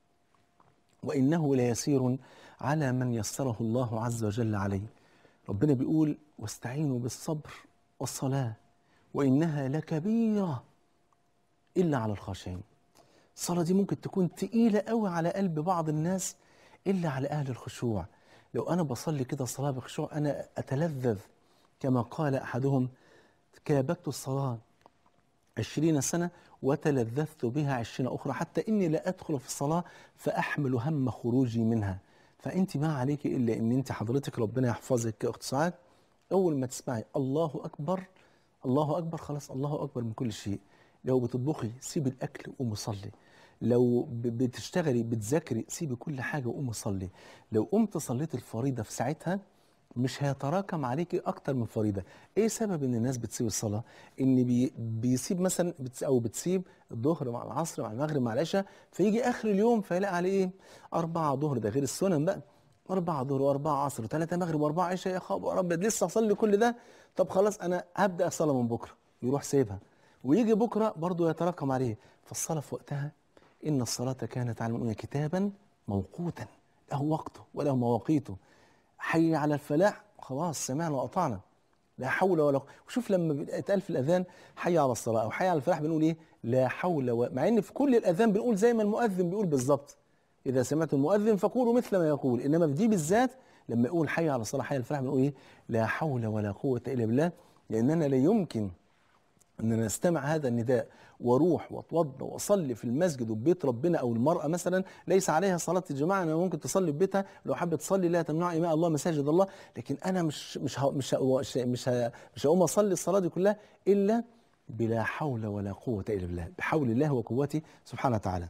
وإنه ليسير على من يسره الله عز وجل عليه ربنا بيقول واستعينوا بالصبر والصلاة وإنها لكبيرة إلا على الخاشعين الصلاة دي ممكن تكون تقيلة قوي على قلب بعض الناس إلا على أهل الخشوع لو أنا بصلي كده صلاة بخشوع أنا أتلذذ كما قال أحدهم كابدت الصلاة عشرين سنة وتلذذت بها عشرين أخرى حتى إني لا أدخل في الصلاة فأحمل هم خروجي منها فأنت ما عليك إلا إن أنت حضرتك ربنا يحفظك يا أخت سعاد أول ما تسمعي الله أكبر الله أكبر خلاص الله أكبر من كل شيء لو بتطبخي سيبي الأكل وقومي صلي لو ب- بتشتغلي بتذاكري سيبي كل حاجة وقومي صلي لو قمت صليت الفريضة في ساعتها مش هيتراكم عليكي اكتر من فريضه ايه سبب ان الناس بتسيب الصلاه ان بي بيسيب مثلا بتس او بتسيب الظهر مع العصر مع المغرب مع العشاء فيجي اخر اليوم فيلاقي عليه ايه اربعه ظهر ده غير السنن بقى أربعة ظهر وأربعة عصر وثلاثة مغرب وأربعة عشاء يا خبر أبيض لسه أصلي كل ده طب خلاص أنا هبدأ الصلاة من بكرة يروح سايبها ويجي بكرة برضه يتراكم عليه فالصلاة في وقتها إن الصلاة كانت على المؤمنين كتابا موقوتا له وقته وله مواقيته حي على الفلاح خلاص سمعنا وأطعنا لا حول ولا قوة وشوف لما بيتقال في الأذان حي على الصلاة أو حي على الفلاح بنقول إيه لا حول و... مع إن في كل الأذان بنقول زي ما المؤذن بيقول بالظبط إذا سمعت المؤذن فقولوا مثل ما يقول إنما في دي بالذات لما يقول حي على الصلاة حي على الفلاح بنقول إيه لا حول ولا قوة إلا بالله لأننا لا يمكن أن نستمع هذا النداء واروح واتوضى واصلي في المسجد وبيت ربنا او المراه مثلا ليس عليها صلاه الجماعه انها ممكن تصلي في بيتها لو حابه تصلي لا تمنع اماء الله مساجد الله لكن انا مش مش ه- مش ه- مش ه- مش ه- مش هقوم اصلي الصلاه دي كلها الا بلا حول ولا قوه الا بالله بحول الله وقوته سبحانه وتعالى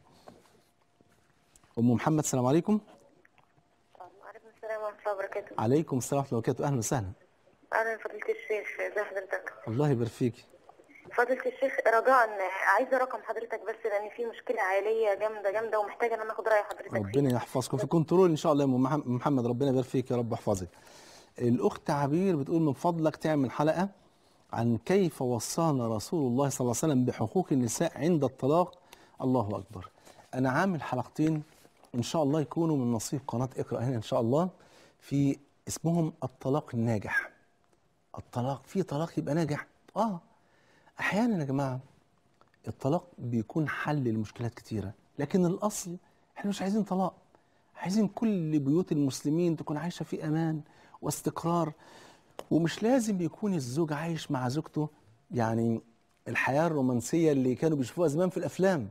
ام محمد السلام عليكم وعليكم السلام ورحمه الله وبركاته عليكم السلام ورحمه الله وبركاته اهلا وسهلا اهلا فضيله الشيخ ازي حضرتك الله يبارك فيك فضيله الشيخ رجاء عايزه رقم حضرتك بس لان في مشكله عائليه جامده جامده ومحتاجه ان انا اخد راي حضرتك فيها ربنا يحفظكم في كنترول ان شاء الله يا ام مح- محمد ربنا يبارك فيك يا رب يحفظك الاخت عبير بتقول من فضلك تعمل حلقه عن كيف وصانا رسول الله صلى الله عليه وسلم بحقوق النساء عند الطلاق الله اكبر انا عامل حلقتين ان شاء الله يكونوا من نصيب قناه اقرا هنا ان شاء الله في اسمهم الطلاق الناجح الطلاق في طلاق يبقى ناجح اه احيانا يا جماعه الطلاق بيكون حل لمشكلات كتيره لكن الاصل احنا مش عايزين طلاق عايزين كل بيوت المسلمين تكون عايشه في امان واستقرار ومش لازم يكون الزوج عايش مع زوجته يعني الحياه الرومانسيه اللي كانوا بيشوفوها زمان في الافلام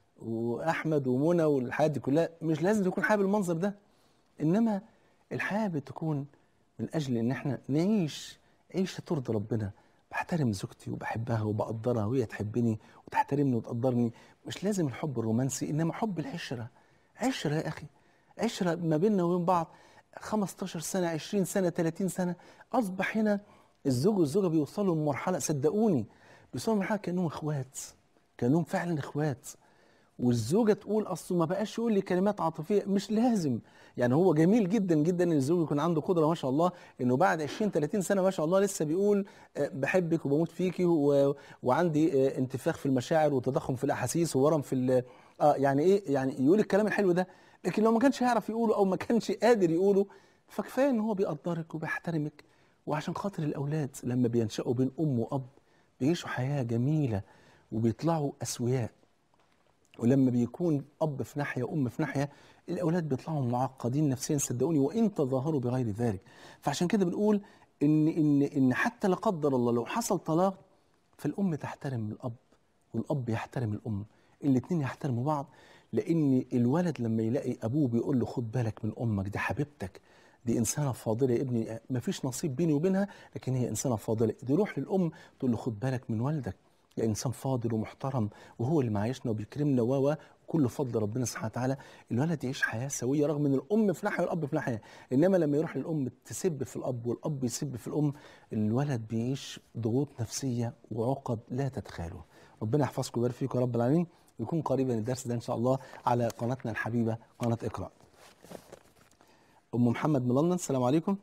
واحمد ومنى والحياه دي كلها مش لازم يكون حياه بالمنظر ده انما الحياه بتكون من اجل ان احنا نعيش عيشه ترضي ربنا بحترم زوجتي وبحبها وبقدرها وهي تحبني وتحترمني وتقدرني مش لازم الحب الرومانسي انما حب العشره عشره يا اخي عشره ما بيننا وبين بعض 15 سنه 20 سنه 30 سنه اصبح هنا الزوج والزوجه بيوصلوا لمرحله صدقوني بيوصلوا لمرحله كانهم اخوات كانهم فعلا اخوات والزوجه تقول اصله ما بقاش يقول لي كلمات عاطفيه مش لازم يعني هو جميل جدا جدا ان الزوج يكون عنده قدره ما شاء الله انه بعد 20 30 سنه ما شاء الله لسه بيقول آه، بحبك وبموت فيكي و... وعندي آه، انتفاخ في المشاعر وتضخم في الاحاسيس وورم في ال... اه يعني ايه يعني يقول الكلام الحلو ده لكن لو ما كانش يعرف يقوله او ما كانش قادر يقوله فكفايه ان هو بيقدرك وبيحترمك وعشان خاطر الاولاد لما بينشأوا بين ام واب بيعيشوا حياه جميله وبيطلعوا اسوياء ولما بيكون اب في ناحيه وام في ناحيه الاولاد بيطلعوا معقدين نفسيا صدقوني وان تظاهروا بغير ذلك فعشان كده بنقول ان ان ان حتى لا قدر الله لو حصل طلاق فالام تحترم الاب والاب يحترم الام الاثنين يحترموا بعض لان الولد لما يلاقي ابوه بيقول له خد بالك من امك دي حبيبتك دي انسانه فاضله يا ابني ما فيش نصيب بيني وبينها لكن هي انسانه فاضله تروح للام تقول له خد بالك من والدك ده انسان فاضل ومحترم وهو اللي معيشنا وبيكرمنا و و كل فضل ربنا سبحانه وتعالى الولد يعيش حياه سويه رغم ان الام في ناحيه والاب في ناحيه انما لما يروح للام تسب في الاب والاب يسب في الام الولد بيعيش ضغوط نفسيه وعقد لا تتخيلوها ربنا يحفظكم ويبارك فيكم يا رب العالمين ويكون قريبا الدرس ده ان شاء الله على قناتنا الحبيبه قناه اقرا ام محمد من لندن السلام عليكم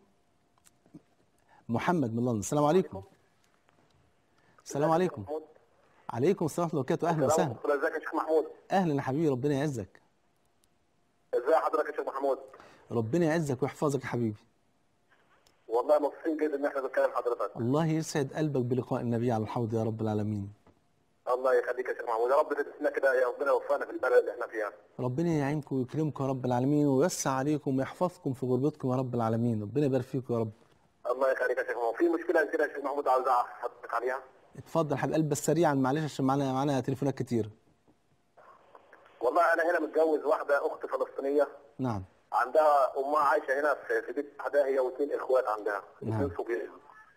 محمد من لندن السلام عليكم السلام عليكم عليكم السلام ورحمه الله وبركاته اهلا وسهلا ازيك يا شيخ محمود اهلا يا حبيبي ربنا يعزك ازي حضرتك يا شيخ محمود ربنا يعزك ويحفظك يا حبيبي والله مبسوطين جدا ان احنا بنتكلم حضرتك الله يسعد قلبك بلقاء النبي على الحوض يا رب العالمين الله يخليك يا شيخ محمود يا رب تدفنا كده يا ربنا يوفقنا في البلد اللي احنا فيها ربنا يعينكم ويكرمكم يا رب العالمين ويوسع عليكم ويحفظكم في غربتكم يا رب العالمين ربنا يبارك فيكم يا رب الله يخليك يا شيخ محمود في مشكله كده يا شيخ محمود عاوز اعرف حضرتك عليها اتفضل حبيب قلبي بس سريعا معلش عشان معانا معانا تليفونات كتير والله انا هنا متجوز واحده اخت فلسطينيه نعم عندها امها عايشه هنا في في بيت احدها هي واثنين اخوات عندها نعم. اثنين صبيان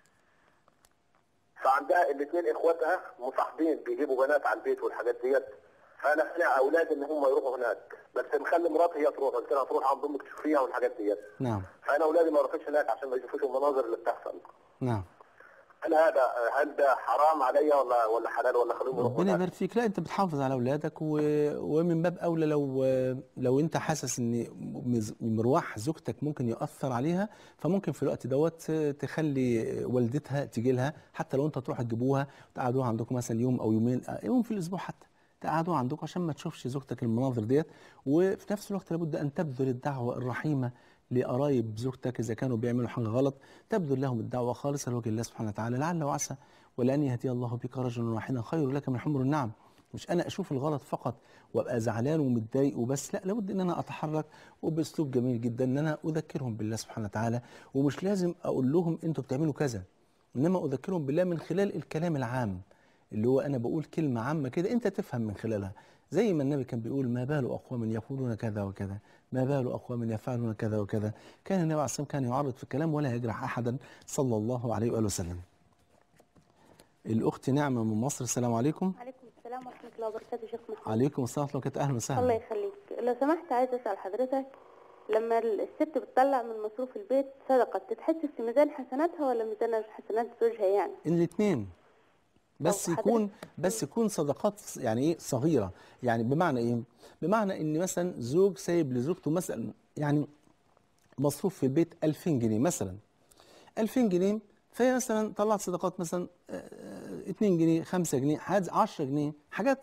فعندها الاثنين اخواتها مصاحبين بيجيبوا بنات على البيت والحاجات ديت فانا مانع اولادي ان هم يروحوا هناك بس مخلي مراتي هي تروح قلت لها تروح عند امك تشوفيها والحاجات ديت نعم فانا اولادي ما رحتش هناك عشان ما يشوفوش المناظر اللي بتحصل نعم هل هذا هل ده حرام عليا ولا ولا حلال ولا خليهم يروحوا ربنا هناك؟ يبارك فيك لا انت بتحافظ على اولادك و... ومن باب اولى لو لو انت حاسس ان مز- مروح زوجتك ممكن ياثر عليها فممكن في الوقت دوت تخلي والدتها تيجي لها حتى لو انت تروح تجيبوها تقعدوها عندكم مثلا يوم او يومين يوم في الاسبوع حتى تقعدوها عندكم عشان ما تشوفش زوجتك المناظر ديت وفي نفس الوقت لابد ان تبذل الدعوه الرحيمه لقرايب زوجتك اذا كانوا بيعملوا حاجه غلط تبذل لهم الدعوه خالصه لوجه الله سبحانه وتعالى لعل وعسى ولان يهدي الله بك رجلا واحدا خير لك من حمر النعم مش انا اشوف الغلط فقط وابقى زعلان ومتضايق وبس لا لابد ان انا اتحرك وباسلوب جميل جدا ان انا اذكرهم بالله سبحانه وتعالى ومش لازم اقول لهم انتوا بتعملوا كذا انما اذكرهم بالله من خلال الكلام العام اللي هو انا بقول كلمه عامه كده انت تفهم من خلالها زي ما النبي كان بيقول ما بال اقوام يقولون كذا وكذا ما بال اقوام يفعلون كذا وكذا كان النبي عليه الصلاه والسلام كان يعرض في الكلام ولا يجرح احدا صلى الله عليه واله وسلم الاخت نعمه من مصر السلام عليكم عليكم السلام ورحمة الله وبركاته شيخ محمود عليكم السلام ورحمه الله وبركاته اهلا الله وسهلا يخليك لو سمحت عايزة أسأل حضرتك لما الست بتطلع من مصروف البيت صدقة تتحسب في ميزان حسناتها ولا ميزان حسنات زوجها يعني الاثنين بس طب حضرتك- يكون بس يكون صدقات يعني ايه صغيره يعني بمعنى ايه بمعنى ان مثلا زوج سايب لزوجته مثلا يعني مصروف في البيت 2000 جنيه مثلا 2000 جنيه فهي مثلا طلعت صدقات مثلا آه، 2 جنيه 5 جنيه حاجات 10 جنيه حاجات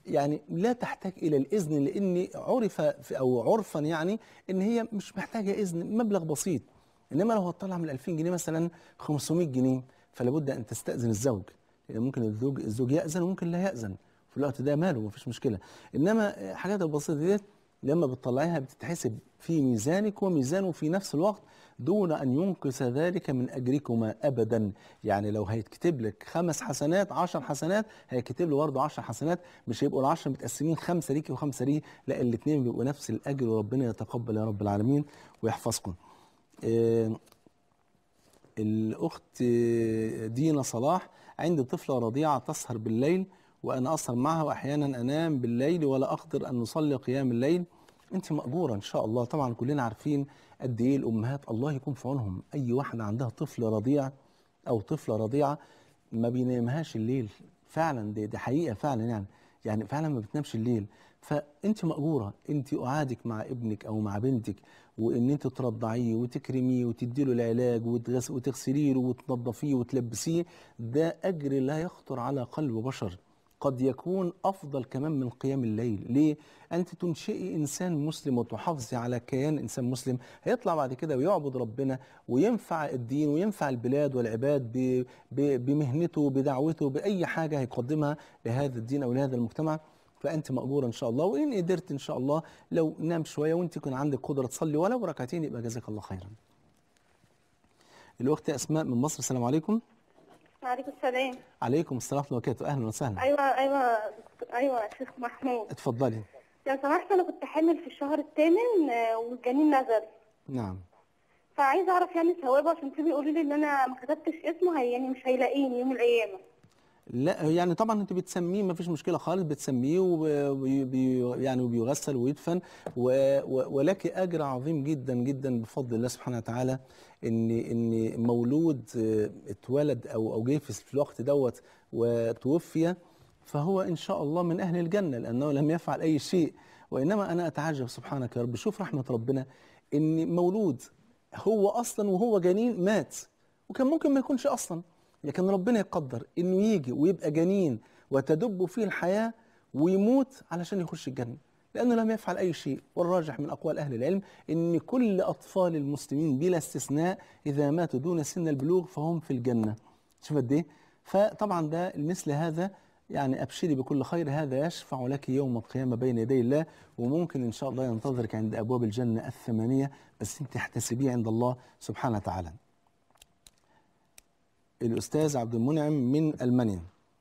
يعني لا تحتاج الى الاذن لان عرف في او عرفا يعني ان هي مش محتاجه اذن مبلغ بسيط انما لو هتطلع من 2000 جنيه مثلا 500 جنيه فلا بد ان تستاذن الزوج لان ممكن الزوج الزوج ياذن وممكن لا ياذن في الوقت ده ماله مفيش مشكله انما الحاجات البسيطه ديت لما بتطلعيها بتتحسب في ميزانك وميزانه في نفس الوقت دون ان ينقص ذلك من اجركما ابدا يعني لو هيتكتب لك خمس حسنات عشر حسنات هيكتب له برضه عشر حسنات مش هيبقوا العشر متقسمين خمسه ليكي وخمسه ليه لا الاثنين بيبقوا نفس الاجر وربنا يتقبل يا رب العالمين ويحفظكم آه، الأخت دينا صلاح عندي طفلة رضيعة تسهر بالليل وأنا أسهر معها وأحيانا أنام بالليل ولا أقدر أن نصلي قيام الليل أنت مأجورة إن شاء الله طبعا كلنا عارفين قد إيه الأمهات الله يكون في عونهم أي واحدة عندها طفل رضيع أو طفلة رضيعة ما بينامهاش الليل فعلا دي, دي حقيقة فعلا يعني يعني فعلا ما بتنامش الليل فانت مأجورة انت قعادك مع ابنك او مع بنتك وان انت ترضعيه وتكرميه وتديله العلاج وتغس- وتغسليه له وتنظفيه وتلبسيه ده اجر لا يخطر على قلب بشر قد يكون افضل كمان من قيام الليل ليه انت تنشئي انسان مسلم وتحافظي على كيان انسان مسلم هيطلع بعد كده ويعبد ربنا وينفع الدين وينفع البلاد والعباد ب- ب- بمهنته بدعوته باي حاجه هيقدمها لهذا الدين او لهذا المجتمع فانت ماجوره ان شاء الله وان قدرت ان شاء الله لو نام شويه وانت يكون عندك قدره تصلي ولو ركعتين يبقى جزاك الله خيرا الاخت اسماء من مصر السلام عليكم وعليكم السلام عليكم السلام ورحمه الله وبركاته اهلا وسهلا ايوه ايوه ايوه يا شيخ محمود اتفضلي لو سمحت انا كنت حامل في الشهر الثامن آه، والجنين نزل نعم فعايزه اعرف يعني ثوابه عشان في بيقولوا لي ان انا ما كتبتش اسمه هي يعني مش هيلاقيني يوم القيامه لا يعني طبعا انت بتسميه ما فيش مشكله خالص بتسميه وبي بي يعني وبيغسل ويدفن و و ولك اجر عظيم جدا جدا بفضل الله سبحانه وتعالى ان ان مولود اه، اتولد او او جه في في الوقت دوت وتوفي فهو ان شاء الله من اهل الجنه لانه لم يفعل اي شيء وانما انا اتعجب سبحانك يا رب شوف رحمه ربنا ان مولود هو اصلا وهو جنين مات وكان ممكن ما يكونش اصلا لكن ربنا يقدر انه يجي ويبقى جنين وتدب فيه الحياه ويموت علشان يخش الجنه لانه لم يفعل اي شيء والراجح من اقوال اهل العلم ان كل اطفال المسلمين بلا استثناء اذا ماتوا دون سن البلوغ فهم في الجنه شوف قد ايه فطبعا ده مثل هذا يعني ابشري بكل خير هذا يشفع لك يوم القيامه بين يدي الله وممكن ان شاء الله ينتظرك عند ابواب الجنه الثمانيه بس انت احتسبيه عند الله سبحانه وتعالى. الاستاذ عبد المنعم من المانيا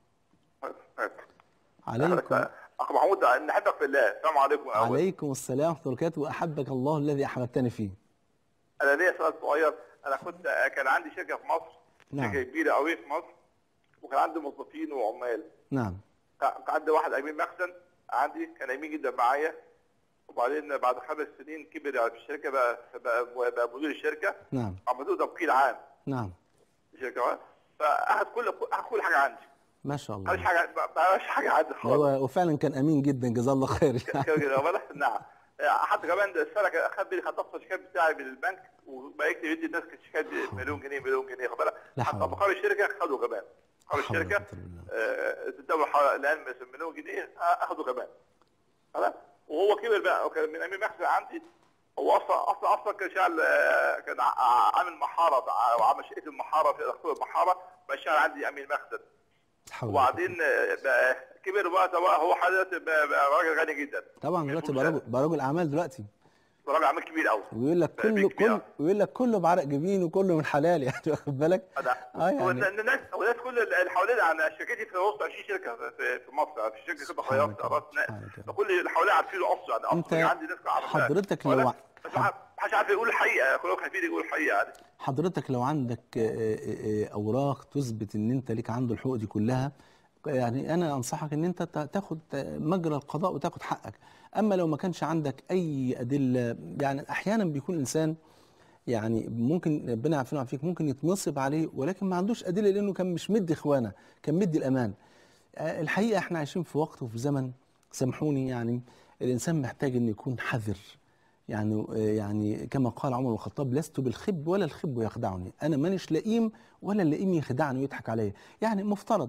عليكم اخ محمود نحبك في الله السلام عليكم أول. عليكم السلام ورحمه الله وبركاته واحبك الله الذي احببتني فيه. انا ليا سؤال صغير انا كنت كان عندي شركه في مصر نعم. شركه كبيره قوي في مصر وكان عندي موظفين وعمال نعم كان كان عندي واحد امين مخزن عندي كان امين جدا معايا وبعدين بعد خمس سنين كبر يعني في الشركه بقى بقى, بقى مدير الشركه نعم عملوه توكيل عام نعم في الشركه فاخد كل اخد كل حاجه عندي ما شاء ماليش الله حاجه ما بقاش حاجه عندي خالص هو وفعلا كان امين جدا جزاه الله خير كده كده بالك نعم حتى كمان السنه كان اخد لي خطفت الشيكات بتاعي من البنك وبقى يكتب يدي الناس شيكات مليون جنيه مليون جنيه خد بالك لا حتى حول. مقر الشركه خدوا كمان مقر لا حول ولا الشركه قوة إلا بالله. آه، تدور حوالي الان مثلا مليون جنيه آه، اخدوا كمان خلاص وهو كبر بقى وكان من امين مخزن عندي هو اصلا اصلا اصلا كان شغال آه، كان ع- عامل محاره وعامل شركه المحاره في دكتور المحاره بقى شغال عندي امين مخزن لا حول ولا قوة. وبعدين آه، بقى كبر بقى بقى هو حضرتك بقى بقى راجل غني جدا طبعا دلوقتي بقى رجل بقى رجل اعمال دلوقتي راجل عامل كبير قوي ويقول لك بقى كله بيك كبير كل أوي. ويقول لك كله بعرق جبين وكله من حلال يعني واخد بالك اه يعني الناس والناس كل اللي حوالينا عن شركتي في وسط 20 شركه في في مصر في شركه كده سبحان خياط الله، راس ناس سبحان الله. فكل اللي حواليا عارفين اصلا يعني أنت اصلا عندي ناس عارفة. حضرتك ولا- لو- بس ما حدش عارف يقول الحقيقه كلهم خايفين يقولوا الحقيقه يعني حضرتك لو عندك آه، آه، آه، اوراق تثبت ان انت ليك عنده الحقوق دي كلها يعني انا انصحك ان انت تا- تاخد مجرى القضاء وتاخد حقك اما لو ما كانش عندك اي ادله يعني احيانا بيكون انسان يعني ممكن ربنا يعافينا ويعافيك ممكن يتنصب عليه ولكن ما عندوش ادله لانه كان مش مدي اخوانه كان مدي الامان آه، الحقيقه احنا عايشين في وقت وفي زمن سامحوني يعني الانسان محتاج انه يكون حذر يعني يعني كما قال عمر بن الخطاب لست بالخب ولا الخب يخدعني انا مانيش لئيم ولا اللئيم يخدعني ويضحك عليا يعني مفترض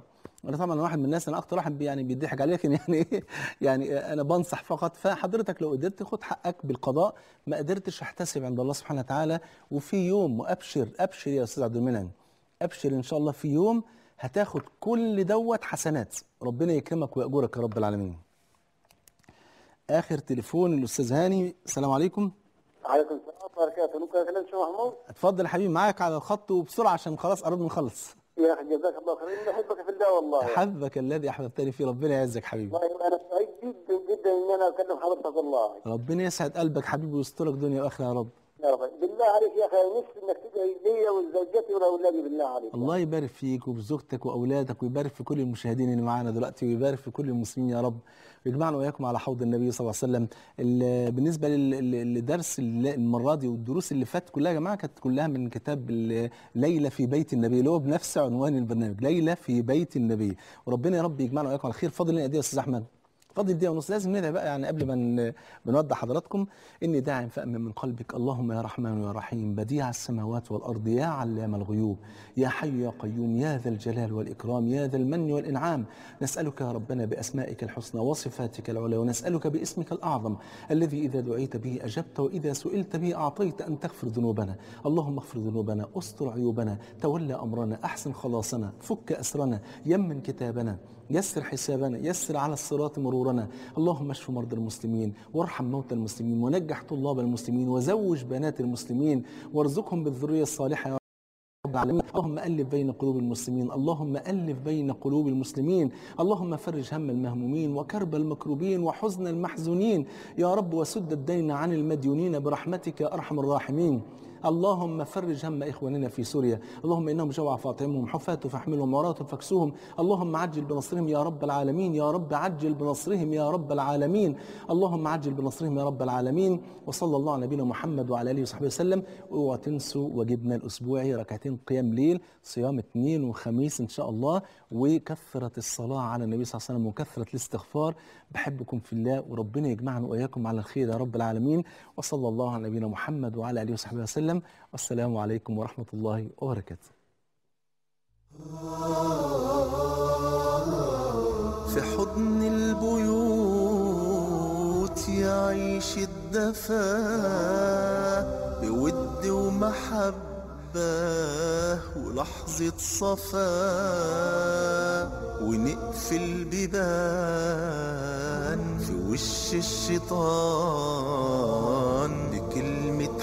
انا طبعا واحد من الناس انا اكتر واحد بي- يعني بيضحك عليه لكن يعني ايه يعني انا بنصح فقط فحضرتك لو قدرت خد حقك بالقضاء ما قدرتش احتسب عند الله سبحانه وتعالى وفي يوم وابشر ابشر يا استاذ عبد المنعم ابشر ان شاء الله في يوم هتاخد كل دوت حسنات ربنا يكرمك ويأجرك يا رب العالمين اخر تليفون الاستاذ هاني السلام عليكم عليكم السلام ورحمه الله وبركاته ممكن اكلم شو محمود اتفضل يا حبيبي معاك على الخط وبسرعه عشان خلاص قربنا نخلص يا اخي جزاك الله خير إني بحبك في الله والله احبك الذي احببتني فيه ربنا يعزك حبيبي والله انا سعيد جدا جدا ان انا اكلم حضرتك والله ربنا يسعد قلبك حبيبي ويسترك دنيا واخره يا رب يا رب بالله عليك يا اخي أنا نفسي انك تدعي لي ولزوجتي ولاولادي بالله عليك الله يبارك فيك وبزوجتك واولادك ويبارك في كل المشاهدين اللي معانا دلوقتي ويبارك في كل المسلمين يا رب ويجمعنا واياكم على حوض النبي صلى الله عليه وسلم ال- بالنسبه لل- لل- لدرس ال- المره دي والدروس اللي فاتت كلها يا جماعه كانت كلها من كتاب ال- ليله في بيت النبي اللي هو بنفس عنوان البرنامج ليله في بيت النبي وربنا يا رب يجمعنا واياكم على خير فاضل لنا قد ايه يا استاذ احمد فاضل دقيقة ونص لازم ندعي بقى يعني قبل ما ن- بنودع حضراتكم إني داع فأمن من قلبك اللهم يا رحمن يا رحيم بديع السماوات والأرض يا علام الغيوب يا حي يا قيوم يا ذا الجلال والإكرام يا ذا المن والإنعام نسألك يا ربنا بأسمائك الحسنى وصفاتك العلى ونسألك باسمك الأعظم الذي إذا دعيت به أجبت وإذا سئلت به أعطيت أن تغفر ذنوبنا اللهم اغفر ذنوبنا استر عيوبنا تولى أمرنا أحسن خلاصنا فك أسرنا يمن كتابنا يسر حسابنا يسر على الصراط مرورنا اللهم اشف مرضى المسلمين وارحم موتى المسلمين ونجح طلاب المسلمين وزوج بنات المسلمين وارزقهم بالذرية الصالحة يا رب العالمين اللهم ألف بين قلوب المسلمين اللهم ألف بين قلوب المسلمين اللهم فرج هم المهمومين وكرب المكروبين وحزن المحزونين يا رب وسد الدين عن المديونين برحمتك يا أرحم الراحمين اللهم فرج هم إخواننا في سوريا اللهم إنهم جوع فاطعمهم حفاة فاحملهم عراة فاكسوهم اللهم عجل بنصرهم يا رب العالمين يا رب عجل بنصرهم يا رب العالمين اللهم عجل بنصرهم يا رب العالمين وصلى الله على نبينا محمد وعلى آله وصحبه وسلم اوعوا تنسوا واجبنا الأسبوعي ركعتين قيام ليل صيام اثنين وخميس إن شاء الله وكثرة الصلاة على النبي صلى الله عليه وسلم وكثرة الاستغفار بحبكم في الله وربنا يجمعنا وإياكم على الخير يا رب العالمين وصلى الله على نبينا محمد وعلى آله وصحبه وسلم والسلام عليكم ورحمة الله وبركاته في حضن البيوت يعيش الدفا بود ومحبة ولحظة صفا ونقفل بيبان في وش الشيطان بكلمة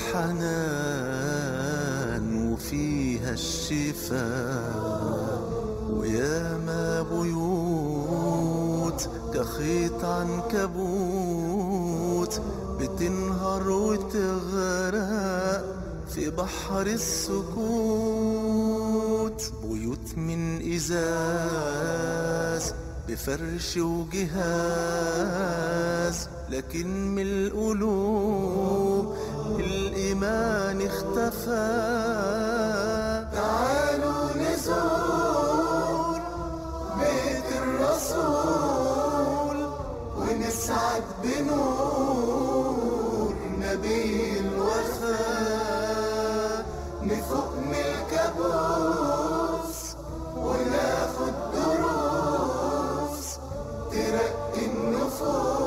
حنان وفيها الشفاء وياما بيوت كخيط عنكبوت بتنهار وتغرق في بحر السكوت بيوت من إزاز بفرش وجهاز لكن من القلوب الإيمان اختفى تعالوا نزور بيت الرسول ونسعد بنور نبي الوفاء نفوق من الكابوس وناخد دروس ترقي النفوس